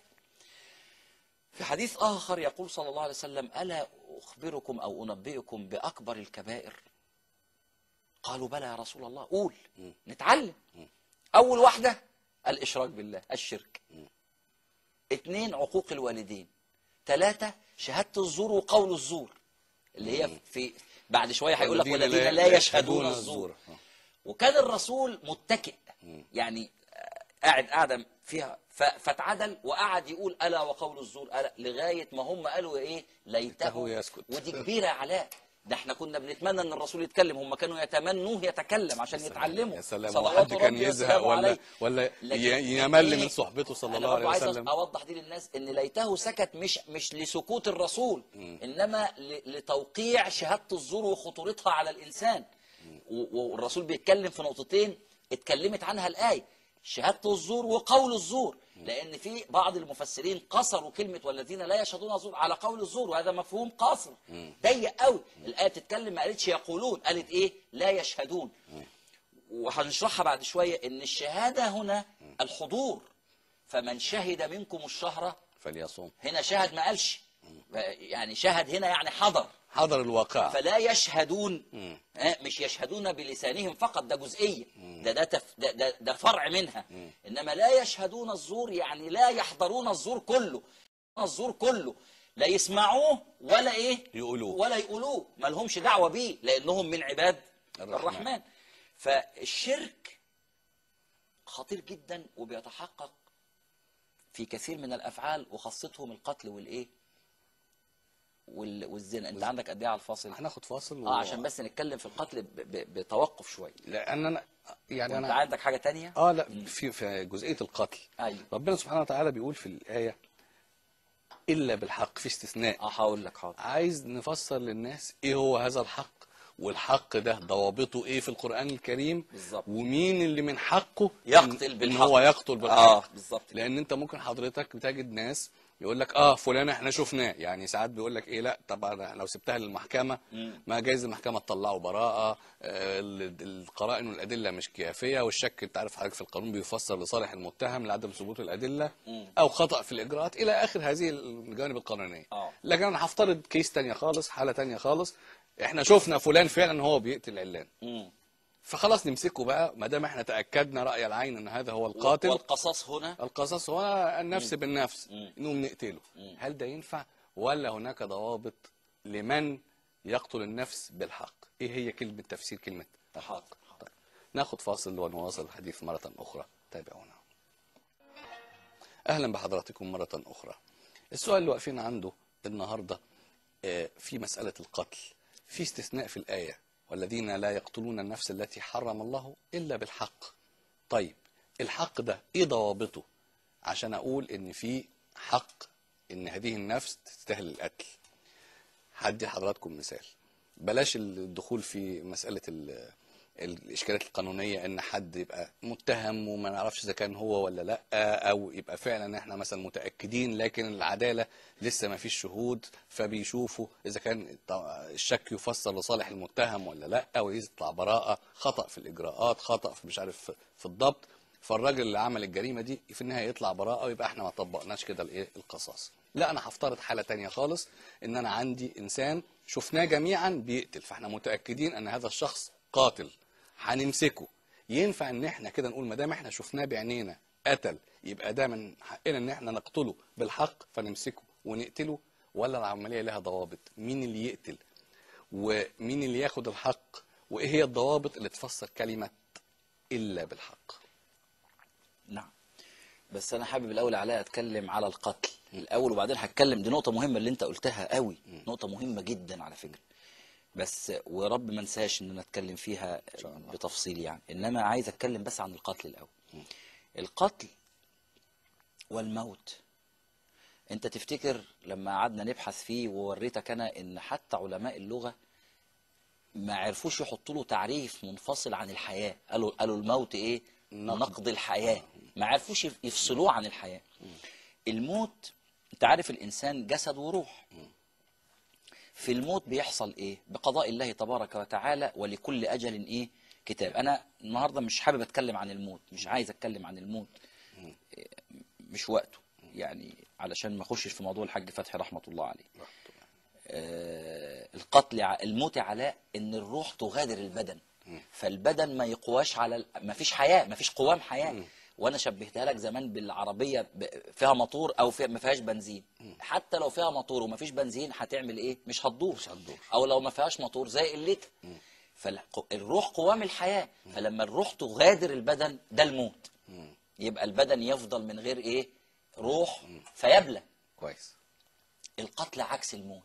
في حديث آخر يقول صلى الله عليه وسلم ألا أخبركم أو أنبئكم بأكبر الكبائر قالوا بلى يا رسول الله قول نتعلم أول واحدة الإشراك بالله الشرك اثنين عقوق الوالدين ثلاثة شهادة الزور وقول الزور اللي هي في بعد شوية هيقول لك والذين لا يشهدون الزور وكان الرسول متكئ يعني آه، قاعد قاعدة فيها ف- فاتعدل وقعد يقول ألا وقول الزور ألا لغاية ما هم قالوا إيه ليته
ليته يسكت.
ودي كبيرة يا علاء ده احنا كنا بنتمنى ان الرسول يتكلم هم كانوا يتمنوه يتكلم عشان يتعلموا
يا سلام
صلوات
وحد كان
ربي
يزهق
وسلامه
ولا
عليه.
ولا
لكن
ي- يمل
إيه؟
من صحبته صلى
أنا
الله
برضو
عليه
عايز
وسلم
اوضح دي للناس ان ليته سكت مش مش لسكوت الرسول انما ل- لتوقيع شهاده الزور وخطورتها على الانسان و- والرسول بيتكلم في نقطتين اتكلمت عنها الايه شهاده الزور وقول الزور لان في بعض المفسرين قصروا كلمه والذين لا يشهدون الزور على قول الزور وهذا مفهوم قاصر ضيق قوي الايه بتتكلم ما قالتش يقولون قالت ايه لا يشهدون وهنشرحها بعد شويه ان الشهاده هنا الحضور فمن شهد منكم الشهر
فليصوم
هنا شهد ما قالش يعني شهد هنا يعني حضر
حضر الواقع
فلا يشهدون آه، مش يشهدون بلسانهم فقط ده جزئيه ده ده, تف ده, ده ده فرع منها انما لا يشهدون الزور يعني لا يحضرون الزور كله الزور كله لا يسمعوه ولا ايه
يقولوه.
ولا يقولوه ما لهمش دعوه بيه لانهم من عباد
الرحمن.
الرحمن, الرحمن. فالشرك خطير جدا وبيتحقق في كثير من الافعال وخاصتهم القتل والايه وال- والزنا انت عندك قد ايه على الفاصل
هناخد فاصل و...
اه عشان بس نتكلم في القتل ب- ب- بتوقف شويه
لان انا يعني
وانت
انا
عندك حاجه تانية
اه لا في في جزئيه القتل
ايوه
ربنا سبحانه وتعالى بيقول في الايه الا بالحق في استثناء
اه هقول لك حاضر
عايز نفسر للناس ايه هو هذا الحق والحق ده ضوابطه ايه في القرآن الكريم
بالظبط.
ومين اللي من حقه
يقتل
إن- ان
بالحق.
هو يقتل بالحق
اه بالظبط
لان انت ممكن حضرتك بتجد ناس يقول لك اه فلان احنا شفناه يعني ساعات بيقول لك ايه لا طبعا لو سبتها للمحكمه ما جايز المحكمه تطلعه براءه آه ال- القرائن والادله مش كافيه والشك انت عارف حضرتك في القانون بيفسر لصالح المتهم لعدم ثبوت الادله او خطا في الاجراءات الى اخر هذه الجوانب القانونيه
آه.
لكن انا هفترض كيس تانية خالص حاله تانية خالص احنا شفنا فلان فعلا هو بيقتل علان
مم.
فخلاص نمسكه بقى ما دام احنا تاكدنا راي العين ان هذا هو القاتل
والقصاص هنا
القصاص هو النفس بالنفس انهم نقتله هل ده ينفع ولا هناك ضوابط لمن يقتل النفس بالحق ايه هي كلمه تفسير كلمه الحق طيب. ناخد فاصل ونواصل الحديث مره اخرى تابعونا اهلا بحضراتكم مره اخرى السؤال اللي واقفين عنده النهارده آه، في مساله القتل في استثناء في الايه والذين لا يقتلون النفس التي حرم الله الا بالحق طيب الحق ده ايه ضوابطه عشان اقول ان في حق ان هذه النفس تستاهل القتل هدي لحضراتكم مثال بلاش الدخول في مسألة ال- الإشكالات القانونية إن حد يبقى متهم وما نعرفش إذا كان هو ولا لأ أو يبقى فعلا إحنا مثلا متأكدين لكن العدالة لسه ما فيش شهود فبيشوفوا إذا كان الط- الشك يفسر لصالح المتهم ولا لأ ويطلع براءة خطأ في الإجراءات خطأ في مش عارف في الضبط فالراجل اللي عمل الجريمه دي في النهايه يطلع براءه ويبقى احنا ما طبقناش كده الايه القصاص لا انا هفترض حاله تانية خالص ان انا عندي انسان شفناه جميعا بيقتل فاحنا متاكدين ان هذا الشخص قاتل هنمسكه ينفع ان احنا كده نقول ما دام احنا شفناه بعينينا قتل يبقى ده من حقنا ان احنا نقتله بالحق فنمسكه ونقتله ولا العمليه لها ضوابط مين اللي يقتل ومين اللي ياخد الحق وايه هي الضوابط اللي تفسر كلمه الا بالحق
نعم بس انا حابب الاول علاء اتكلم على القتل الاول وبعدين هتكلم دي نقطه مهمه اللي انت قلتها قوي نقطه مهمه جدا على فكره بس ورب ما انساش ان انا اتكلم فيها بتفصيل يعني انما عايز اتكلم بس عن القتل الاول القتل والموت انت تفتكر لما قعدنا نبحث فيه ووريتك انا ان حتى علماء اللغه ما عرفوش يحطوا له تعريف منفصل عن الحياه قالوا قالوا الموت ايه
نقد.
نقد الحياه ما عرفوش يف- يفصلوه عن الحياه الموت انت عارف الانسان جسد وروح في الموت بيحصل ايه بقضاء الله تبارك وتعالى ولكل اجل ايه كتاب انا النهارده مش حابب اتكلم عن الموت مش عايز اتكلم عن الموت إيه، مش وقته يعني علشان ما اخشش في موضوع الحاج فتحي رحمه الله عليه آه، القتل ع- الموت علاء ان الروح تغادر البدن فالبدن ما يقواش على ال- ما فيش حياه ما فيش قوام حياه وانا شبهتها لك زمان بالعربيه ب- فيها موتور او فيها ما فيهاش بنزين حتى لو فيها موتور وما فيش بنزين هتعمل ايه مش هتدور مش
هتدور.
او لو ما فيهاش موتور زي قلتها فالروح قوام الحياه فلما الروح تغادر البدن ده الموت يبقى البدن يفضل من غير ايه روح فيبلى
كويس
القتل عكس الموت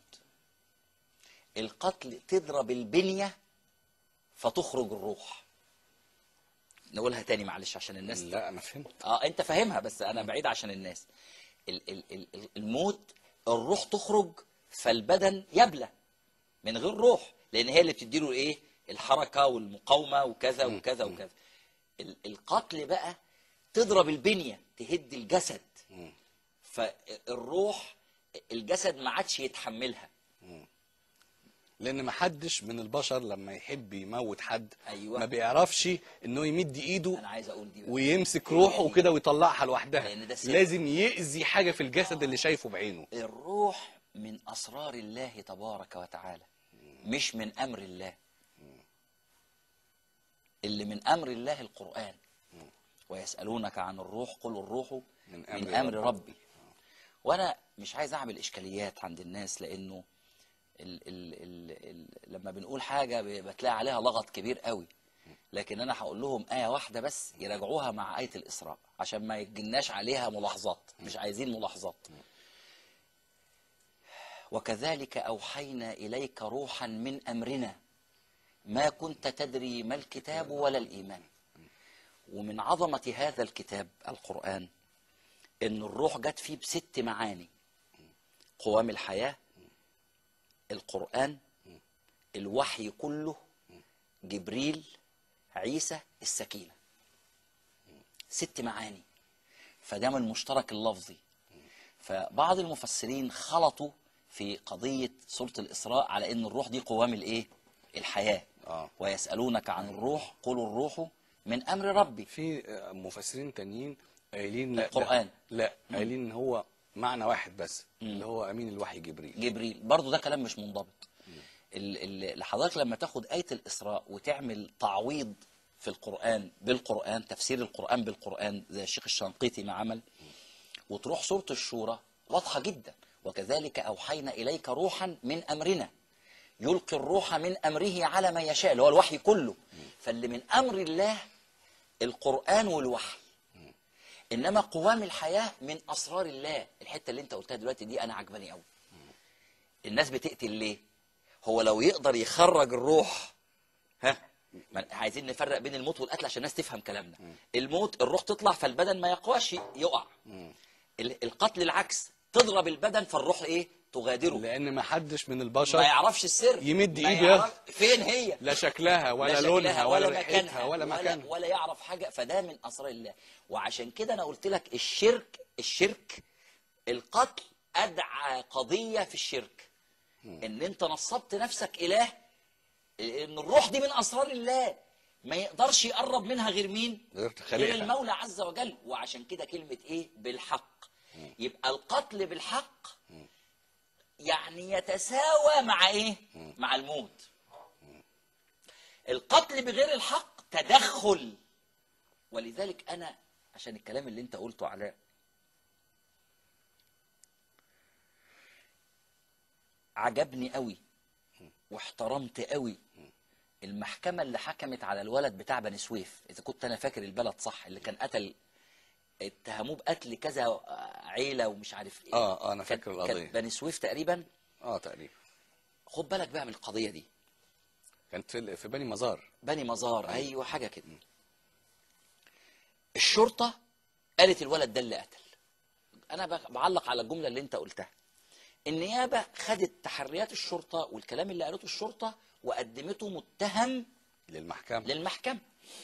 القتل تضرب البنية فتخرج الروح نقولها تاني معلش عشان الناس
لا انا فهمت
اه انت فاهمها بس انا بعيد عشان الناس ال ال ال ال- الموت الروح تخرج فالبدن يبلى من غير روح لان هي اللي بتديله ايه الحركه والمقاومه وكذا وكذا وكذا ال- القتل بقى تضرب البنيه تهد الجسد فالروح الجسد ما عادش يتحملها
لان ما حدش من البشر لما يحب يموت حد
أيوة.
ما بيعرفش انه يمد
انا
ايده
عايز اقول دي بقى.
ويمسك روحه وكده ويطلعها لوحدها
لأن ده سر.
لازم يأذي حاجه في الجسد اللي شايفه بعينه
الروح من اسرار الله تبارك وتعالى مش من امر الله اللي من امر الله القران ويسالونك عن الروح قل الروح
من
من
أمر
امر, أمر
ربي.
ربي وانا مش عايز اعمل اشكاليات عند الناس لانه ال ال ال ال لما بنقول حاجه ب- بتلاقي عليها لغط كبير قوي لكن انا هقول لهم ايه واحده بس يراجعوها مع ايه الاسراء عشان ما يجناش عليها ملاحظات مش عايزين ملاحظات وكذلك اوحينا اليك روحا من امرنا ما كنت تدري ما الكتاب ولا الايمان ومن عظمه هذا الكتاب القران ان الروح جت فيه بست معاني قوام الحياه القران الوحي كله جبريل عيسى السكينه ست معاني فده من المشترك اللفظي فبعض المفسرين خلطوا في قضية سورة الإسراء على إن الروح دي قوام الإيه؟ الحياة
آه.
ويسألونك عن الروح قل الروح من أمر ربي
في آه، مفسرين تانيين قايلين لا ده-
القرآن.
لا قايلين ان هو معنى واحد بس اللي هو امين الوحي جبريل
جبريل برضو ده كلام مش منضبط ال- ال- حضرتك لما تاخد آية الإسراء وتعمل تعويض في القرآن بالقرآن تفسير القرآن بالقرآن زي الشيخ الشنقيطي ما عمل وتروح سورة الشورى واضحة جدا وكذلك أوحينا إليك روحا من أمرنا يلقي الروح من أمره على ما يشاء اللي هو الوحي كله فاللي من أمر الله القرآن والوحي إنما قوام الحياة من أسرار الله الحتة اللي أنت قلتها دلوقتي دي أنا عجباني قوي الناس بتقتل ليه هو لو يقدر يخرج الروح ها ما عايزين نفرق بين الموت والقتل عشان الناس تفهم كلامنا الموت الروح تطلع فالبدن ما يقواش يقع ال- القتل العكس تضرب البدن فالروح ايه تغادره
لان ما حدش من
ما
البشر
يعرفش السر
يمد
ما
إيده
يعرف فين هي
لا شكلها ولا
لا
لونها
شكلها
ولا,
ولا
ريحتها
مكانها
ولا مكانها
ولا يعرف حاجه فده من اسرار الله وعشان كده انا قلت لك الشرك الشرك القتل ادعى قضيه في الشرك ان انت نصبت نفسك اله ان الروح دي من اسرار الله ما يقدرش يقرب منها غير مين
غير
غير
خالقها.
المولى عز وجل وعشان كده كلمه ايه بالحق يبقى القتل بالحق يعني يتساوى مع ايه مع الموت القتل بغير الحق تدخل ولذلك انا عشان الكلام اللي انت قلته علاء عجبني قوي واحترمت قوي المحكمة اللي حكمت على الولد بتاع بني سويف إذا كنت أنا فاكر البلد صح اللي كان قتل اتهموه بقتل كذا عيلة ومش عارف إيه
آه، آه، أنا
كان-
فاكر القضية.
كان بني سويف تقريبا
اه تقريبا
خد بالك بقى من القضية دي
كانت في في بني مزار
بني مزار ايوه حاجه كده الشرطه قالت الولد ده اللي قتل انا بق- بعلق على الجمله اللي انت قلتها النيابه خدت تحريات الشرطه والكلام اللي قالته الشرطه وقدمته متهم
للمحكمه
للمحكمه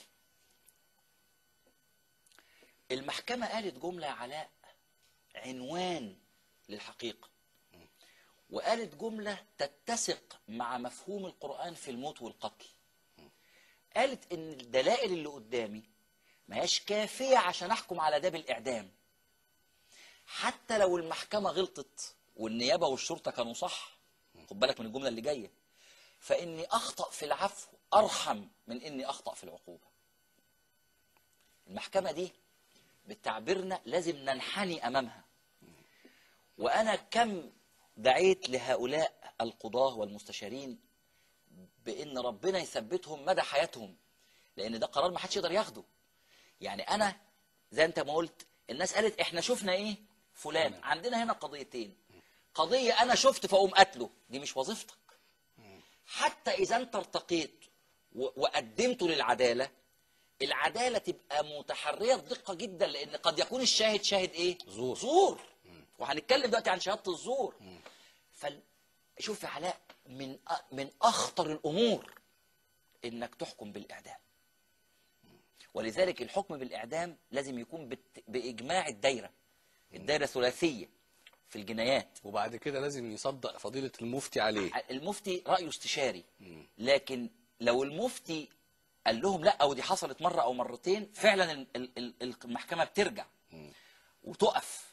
المحكمه قالت جمله يا علاء عنوان للحقيقه وقالت جمله تتسق مع مفهوم القران في الموت والقتل قالت ان الدلائل اللي قدامي ما هياش كافيه عشان احكم على ده بالاعدام حتى لو المحكمه غلطت والنيابه والشرطه كانوا صح خد بالك من الجمله اللي جايه فاني اخطا في العفو ارحم من اني اخطا في العقوبه المحكمه دي بتعبيرنا لازم ننحني امامها وانا كم دعيت لهؤلاء القضاه والمستشارين بان ربنا يثبتهم مدى حياتهم لان ده قرار ما حدش يقدر ياخده يعني انا زي انت ما قلت الناس قالت احنا شفنا ايه فلان عندنا هنا قضيتين قضيه انا شفت فاقوم قتله دي مش وظيفتك حتى اذا انت ارتقيت و- وقدمته للعداله العداله تبقى متحريه بدقه جدا لان قد يكون الشاهد شاهد ايه
زور.
زور وهنتكلم دلوقتي عن شهاده الزور فال... شوف يا علاء من أ... من اخطر الامور انك تحكم بالاعدام ولذلك الحكم بالاعدام لازم يكون بت- باجماع الدايره الدايره ثلاثيه في الجنايات
وبعد كده لازم يصدق فضيله المفتي عليه
المفتي رايه استشاري لكن لو المفتي قال لهم لا ودي حصلت مره او مرتين فعلا ال- ال- ال- المحكمه بترجع وتقف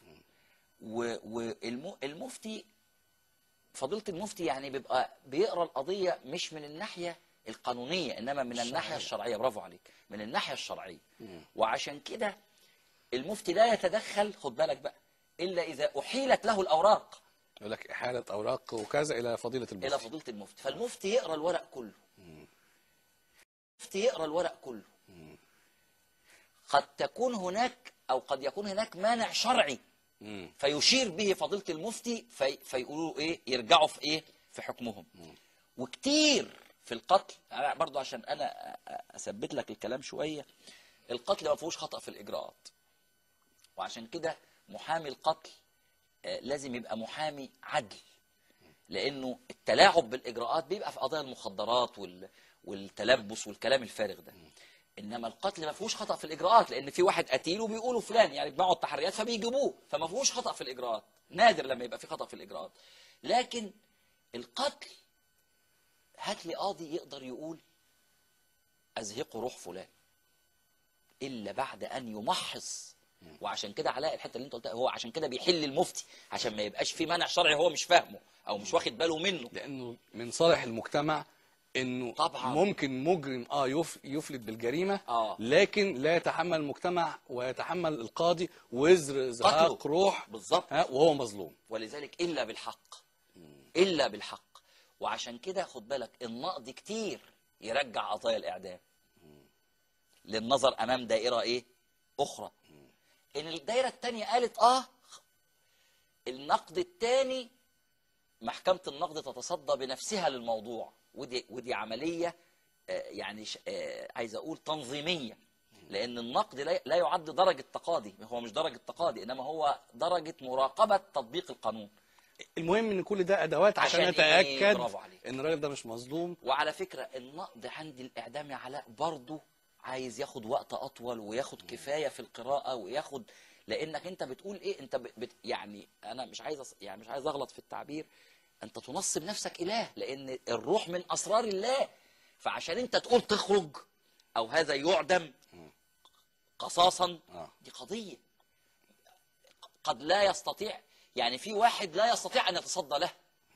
والمفتي فضيله المفتي يعني بيبقى بيقرا القضيه مش من الناحيه القانونيه انما من الناحيه الشرعيه برافو عليك من الناحيه الشرعيه وعشان كده المفتي لا يتدخل خد بالك بقى الا اذا احيلت له الاوراق
يقول لك احاله اوراق وكذا الى فضيله المفتي
الى فضيله المفتي فالمفتي يقرا الورق كله المفتي يقرا الورق كله قد تكون هناك او قد يكون هناك مانع شرعي
مم.
فيشير به فضيله المفتي في فيقولوا ايه يرجعوا في ايه في حكمهم وكتير في القتل أنا برضو عشان انا أ- أ- اثبت لك الكلام شويه القتل ما فيهوش خطا في الاجراءات وعشان كده محامي القتل آه، لازم يبقى محامي عدل لانه التلاعب بالاجراءات بيبقى في قضايا المخدرات وال... والتلبس والكلام الفارغ ده انما القتل ما فيهوش خطا في الاجراءات لان في واحد قتيل وبيقولوا فلان يعني بيجمعوا التحريات فبيجيبوه فما فيهوش خطا في الاجراءات نادر لما يبقى في خطا في الاجراءات لكن القتل هات لي قاضي يقدر يقول ازهقوا روح فلان الا بعد ان يمحص وعشان كده علاء الحته اللي انت قلتها هو عشان كده بيحل المفتي عشان ما يبقاش في مانع شرعي هو مش فاهمه او مش واخد باله منه
لانه من صالح المجتمع انه
طبعاً.
ممكن مجرم اه يف يفلت بالجريمه
آه.
لكن لا يتحمل المجتمع ويتحمل القاضي وزر ازهاق
قتله.
روح
بالظبط.
ها وهو مظلوم
ولذلك الا بالحق الا بالحق وعشان كده خد بالك النقد كتير يرجع قضايا الاعدام للنظر امام دائره ايه اخرى ان الدائره الثانيه قالت اه النقد الثاني محكمه النقد تتصدى بنفسها للموضوع ودي ودي عمليه آه، يعني ش- آه، عايز اقول تنظيميه لان النقد لا لا يعد درجه تقاضي هو مش درجه تقاضي انما هو درجه مراقبه تطبيق القانون
المهم ان كل ده ادوات عشان,
عشان إيه؟
نتاكد
برافو عليك.
ان الراجل ده مش مظلوم
وعلى فكرة النقد عند الإعدام يا علاء برضه عايز ياخد وقت أطول وياخد كفاية في القراءة وياخد لأنك أنت بتقول إيه أنت ب- بت يعني أنا مش عايز أص- يعني مش عايز أغلط في التعبير أنت تنصب نفسك إله لأن الروح من أسرار الله فعشان أنت تقول تخرج أو هذا يعدم قصاصا
آه.
دي قضية قد لا يستطيع يعني في واحد لا يستطيع أن يتصدى له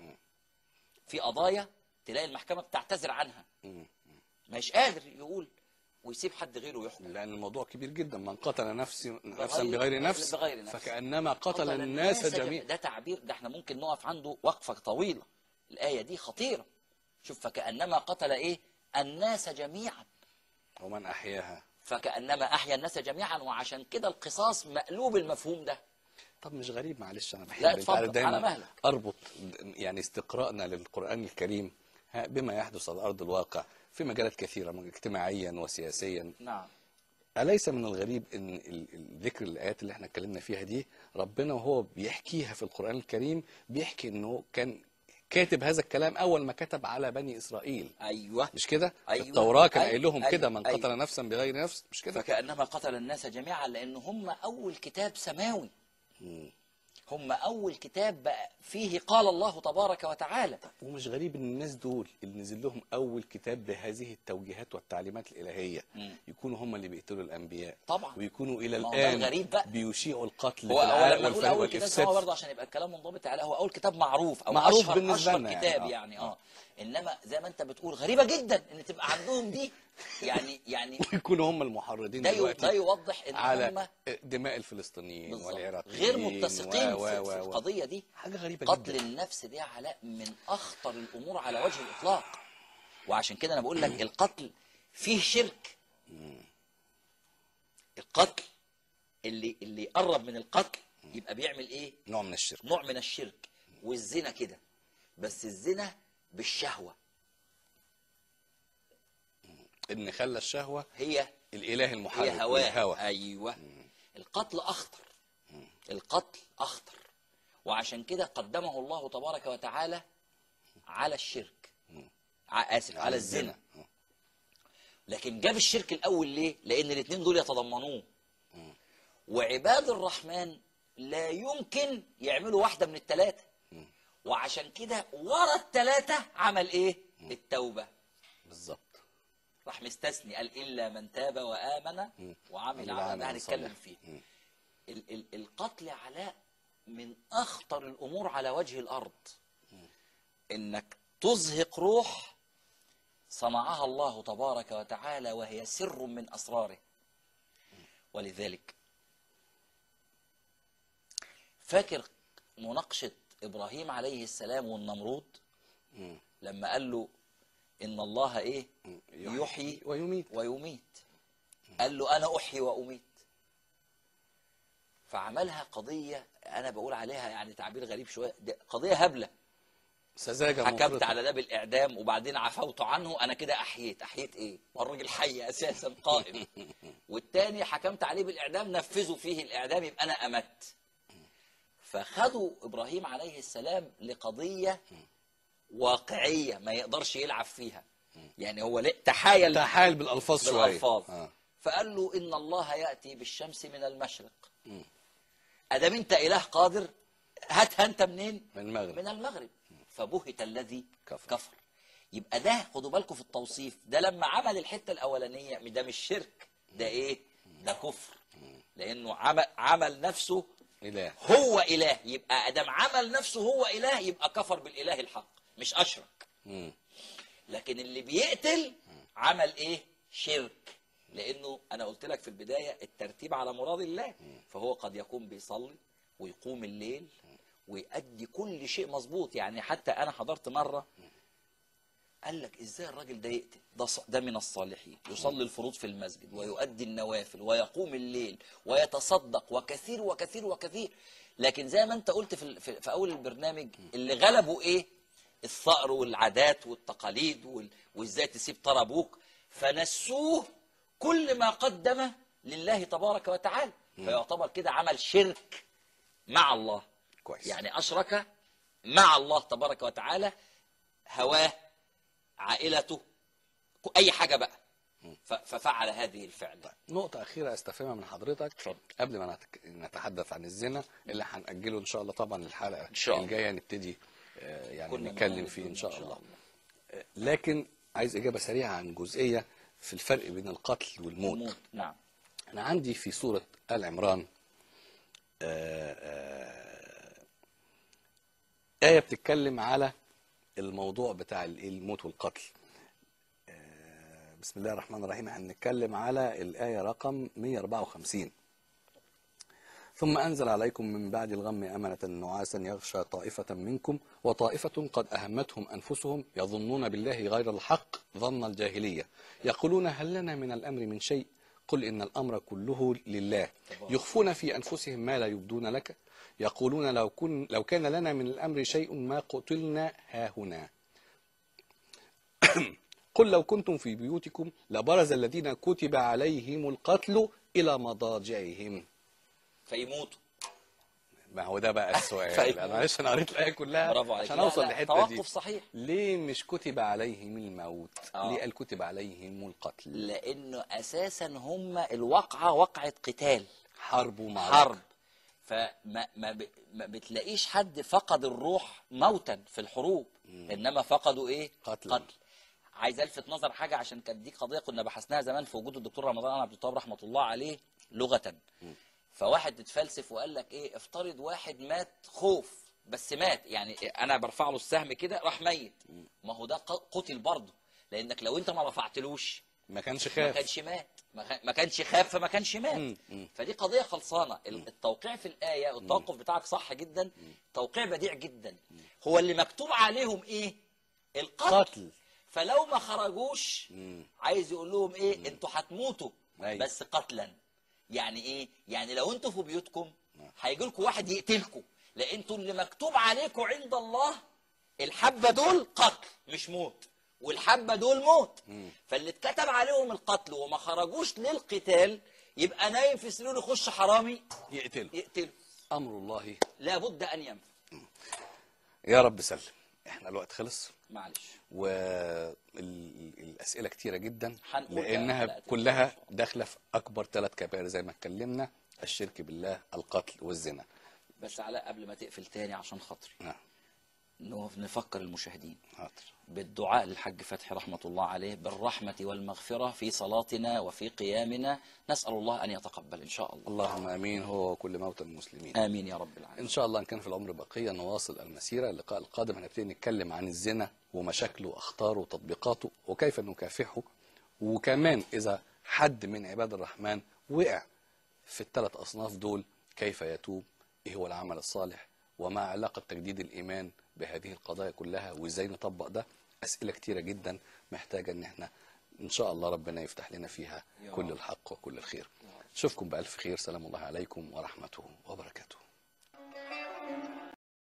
في قضايا تلاقي المحكمة بتعتذر عنها مش قادر يقول ويسيب حد غيره يحكم
لان الموضوع كبير جدا من قتل نفسي نفسا
بغير-
بغير نفس
بغير نفس.
فكانما قتل الناس جميعا
ده تعبير ده احنا ممكن نقف عنده وقفة طويلة الآية دي خطيرة شوف فكأنما قتل ايه الناس جميعا
ومن احياها
فكأنما أحيا الناس جميعا وعشان كده القصاص مقلوب المفهوم ده
طب مش غريب معلش انا بحب
لا،
انت
اتفضل،
عارف دايما
على مهلك.
اربط يعني استقراءنا للقران الكريم ها، بما يحدث على ارض الواقع في مجالات كثيره من- اجتماعيا وسياسيا
نعم
أليس من الغريب أن ال- ال- ذكر الآيات اللي احنا اتكلمنا فيها دي ربنا وهو بيحكيها في القرآن الكريم بيحكي أنه كان كاتب هذا الكلام أول ما كتب على بني إسرائيل
أيوة
مش كده؟
أيوة.
التوراة كان
أيوة.
قايل لهم كده
أيوة.
من
أيوة.
قتل نفسا بغير نفس مش كده؟
فكأنما قتل الناس جميعا لأن هم أول كتاب سماوي هم أول كتاب بقى فيه قال الله تبارك وتعالى
ومش غريب ان الناس دول اللي نزل لهم اول كتاب بهذه التوجيهات والتعليمات الالهيه
مم.
يكونوا هم اللي بيقتلوا الانبياء
طبعا.
ويكونوا الى
ما هو ده
الان
الغريب بقى.
بيشيعوا القتل
هو
في
هو
العالم
لما نقول
والفساد
أول كتاب
والإفساد.
هو برضه عشان يبقى الكلام منضبط على هو أول كتاب معروف أو
معروف
أشهر
بالنسبة
أشهر
لنا يعني.
كتاب
آه.
يعني اه إنما زي ما أنت بتقول غريبة جدا إن تبقى عندهم دي يعني يعني
ويكونوا هم المحرضين
ده يو-
دلوقتي
ده يوضح إن هم
على دماء الفلسطينيين
بالظبط
والعراقيين
غير متسقين
و-
في,
و-
في
و-
القضية دي
حاجة غريبة
قتل
جدا
النفس دي علاء من أخطر الأمور على وجه الإطلاق وعشان كده أنا بقول لك القتل فيه شرك القتل اللي اللي يقرب من القتل يبقى بيعمل إيه؟
نوع من الشرك
نوع من الشرك والزنا كده بس الزنا بالشهوة
ان خلى الشهوة
هي
الاله المحرك
هي هواه
الهوى
ايوه القتل اخطر القتل اخطر وعشان كده قدمه الله تبارك وتعالى على الشرك ع- اسف على الزنا لكن جاب الشرك الاول ليه لان الاثنين دول يتضمنوه وعباد الرحمن لا يمكن يعملوا واحده من الثلاثه وعشان كده ورا الثلاثه عمل ايه التوبه
بالظبط
راح مستثني قال الا من تاب وامن وعمل
وعمل
عملا
عملاً
ده هنتكلم
صالحاً.
فيه ال- ال- القتل علاء من اخطر الامور على وجه الارض انك تزهق روح صنعها الله تبارك وتعالى وهي سر من اسراره ولذلك فاكر مناقشه ابراهيم عليه السلام والنمرود لما قال له ان الله ايه يحيي
ويميت
ويميت قال له انا احيي واميت فعملها قضيه انا بقول عليها يعني تعبير غريب شويه ده قضيه هبله
سذاجة
حكمت
مفرطة.
على ده بالاعدام وبعدين عفوت عنه انا كده احييت احييت ايه ما الراجل حي اساسا قائم والتاني حكمت عليه بالاعدام نفذوا فيه الاعدام يبقى انا امت فخدوا ابراهيم عليه السلام لقضيه واقعيه ما يقدرش يلعب فيها يعني هو ليه- تحايل
تحايل بالألفاظ شوية
بالالفاظ
آه.
فقال له ان الله ياتي بالشمس من المشرق ادام انت اله قادر هاتها انت منين
من المغرب.
من المغرب فبهت الذي
كفر.
كفر يبقى ده خدوا بالكم في التوصيف ده لما عمل الحته الاولانيه ده مش شرك ده ايه ده كفر لانه عمل عمل نفسه
إله
هو اله يبقى ادام عمل نفسه هو اله يبقى كفر بالاله الحق مش اشرك
مم.
لكن اللي بيقتل عمل ايه شرك لانه انا قلت لك في البدايه الترتيب على مراد الله فهو قد يكون بيصلي ويقوم الليل ويؤدي كل شيء مظبوط يعني حتى انا حضرت مره قال لك ازاي الراجل ده يقتل ده ص- ده من الصالحين يصلي الفروض في المسجد ويؤدي النوافل ويقوم الليل ويتصدق وكثير وكثير وكثير لكن زي ما انت قلت في ال- في, في اول البرنامج اللي غلبوا ايه الثأر والعادات والتقاليد وال- وازاي تسيب طار ابوك فنسوه كل ما قدم لله تبارك وتعالى فيعتبر كده عمل شرك مع الله
كويس.
يعني اشرك مع الله تبارك وتعالى هواه عائلته ك- اي حاجه بقى ف- ففعل هذه الفعل
نقطة أخيرة أستفهمها من حضرتك
اتفضل.
قبل ما نتك- نتحدث عن الزنا اللي هنأجله إن شاء الله طبعا الحلقة
إن شاء الله.
الجاية نبتدي آه، يعني
كنا
نتكلم
موجودين
فيه إن شاء الله آه، لكن عايز إجابة سريعة عن جزئية في الفرق بين القتل والموت
موت نعم
أنا عندي في سورة آل عمران آه، آه، آية بتتكلم على الموضوع بتاع ال- الموت والقتل آه، بسم الله الرحمن الرحيم هنتكلم على الآية رقم 154 ثم أنزل عليكم من بعد الغم أمنة نعاسا يغشى طائفة منكم وطائفة قد أهمتهم أنفسهم يظنون بالله غير الحق ظن الجاهلية يقولون هل لنا من الأمر من شيء قل إن الأمر كله لله يخفون في أنفسهم ما لا يبدون لك يقولون لو, كن لو كان لنا من الأمر شيء ما قتلنا هاهنا قل لو كنتم في بيوتكم لبرز الذين كتب عليهم القتل إلى مضاجعهم
فيموتوا
ما هو ده بقى السؤال
طيب.
انا معلش انا قريت الايه كلها
برافو عليك
عشان
لا،
اوصل
لا،
للحته دي
توقف صحيح
ليه مش كتب عليهم الموت
آه.
ليه قال كتب عليهم القتل
لانه اساسا هم الواقعه وقعه قتال
حرب ومعركه
حرب فما ما, ب... ما بتلاقيش حد فقد الروح موتا في الحروب انما فقدوا ايه
قتلاً.
قتل عايز الفت نظر حاجه عشان كانت دي قضيه كنا بحثناها زمان في وجود الدكتور رمضان عبد التواب رحمه الله عليه لغه فواحد اتفلسف وقال لك ايه افترض واحد مات خوف بس مات يعني انا برفع له السهم كده راح ميت ما هو ده ق- قتل برضه لانك لو انت ما رفعتلوش
ما كانش
ما
خاف
كانش مات ما خ- ما كانش خاف فما كانش مات
مم. مم.
فدي قضيه خلصانه ال- التوقيع في الايه والتوقف بتاعك صح جدا توقيع بديع جدا هو اللي مكتوب عليهم ايه القتل
قتل.
فلو ما خرجوش
مم.
عايز يقول لهم ايه انتوا هتموتوا
أيوة.
بس قتلا يعني ايه يعني لو انتوا في بيوتكم هيجي لكم واحد يقتلكم لان انتوا اللي مكتوب عليكم عند الله الحبه دول قتل مش موت والحبه دول موت فاللي اتكتب عليهم القتل وما خرجوش للقتال يبقى نايم في سريره يخش حرامي
يقتله
يقتله
امر الله
لابد ان ينفذ
يا رب سلم احنا الوقت خلص
معلش
والاسئله كتيره جدا
هنقول بقى
لانها
حلقات إن
كلها
شاء الله.
داخله في اكبر ثلاث كبائر زي ما اتكلمنا الشرك بالله القتل والزنا
بس علاء قبل ما تقفل تاني عشان خاطري
نعم
نقف نفكر المشاهدين
حاضر
بالدعاء للحج فتحي رحمة الله عليه بالرحمة والمغفرة في صلاتنا وفي قيامنا نسأل الله أن يتقبل إن شاء الله
اللهم امين هو وكل موتى المسلمين
آمين يا رب العالمين
ان شاء الله ان كان في العمر بقيه نواصل المسيره اللقاء القادم هنبتدي نتكلم عن الزنا ومشاكله واخطاره وتطبيقاته وكيف نكافحه وكمان اذا حد من عباد الرحمن وقع في الثلاث اصناف دول كيف يتوب ايه هو العمل الصالح وما علاقه تجديد الايمان بهذه القضايا كلها وازاي نطبق ده اسئله كتيره جدا محتاجه ان احنا ان شاء الله ربنا يفتح لنا فيها
يا
كل
رب.
الحق وكل الخير اشوفكم بالف خير سلام الله عليكم ورحمته وبركاته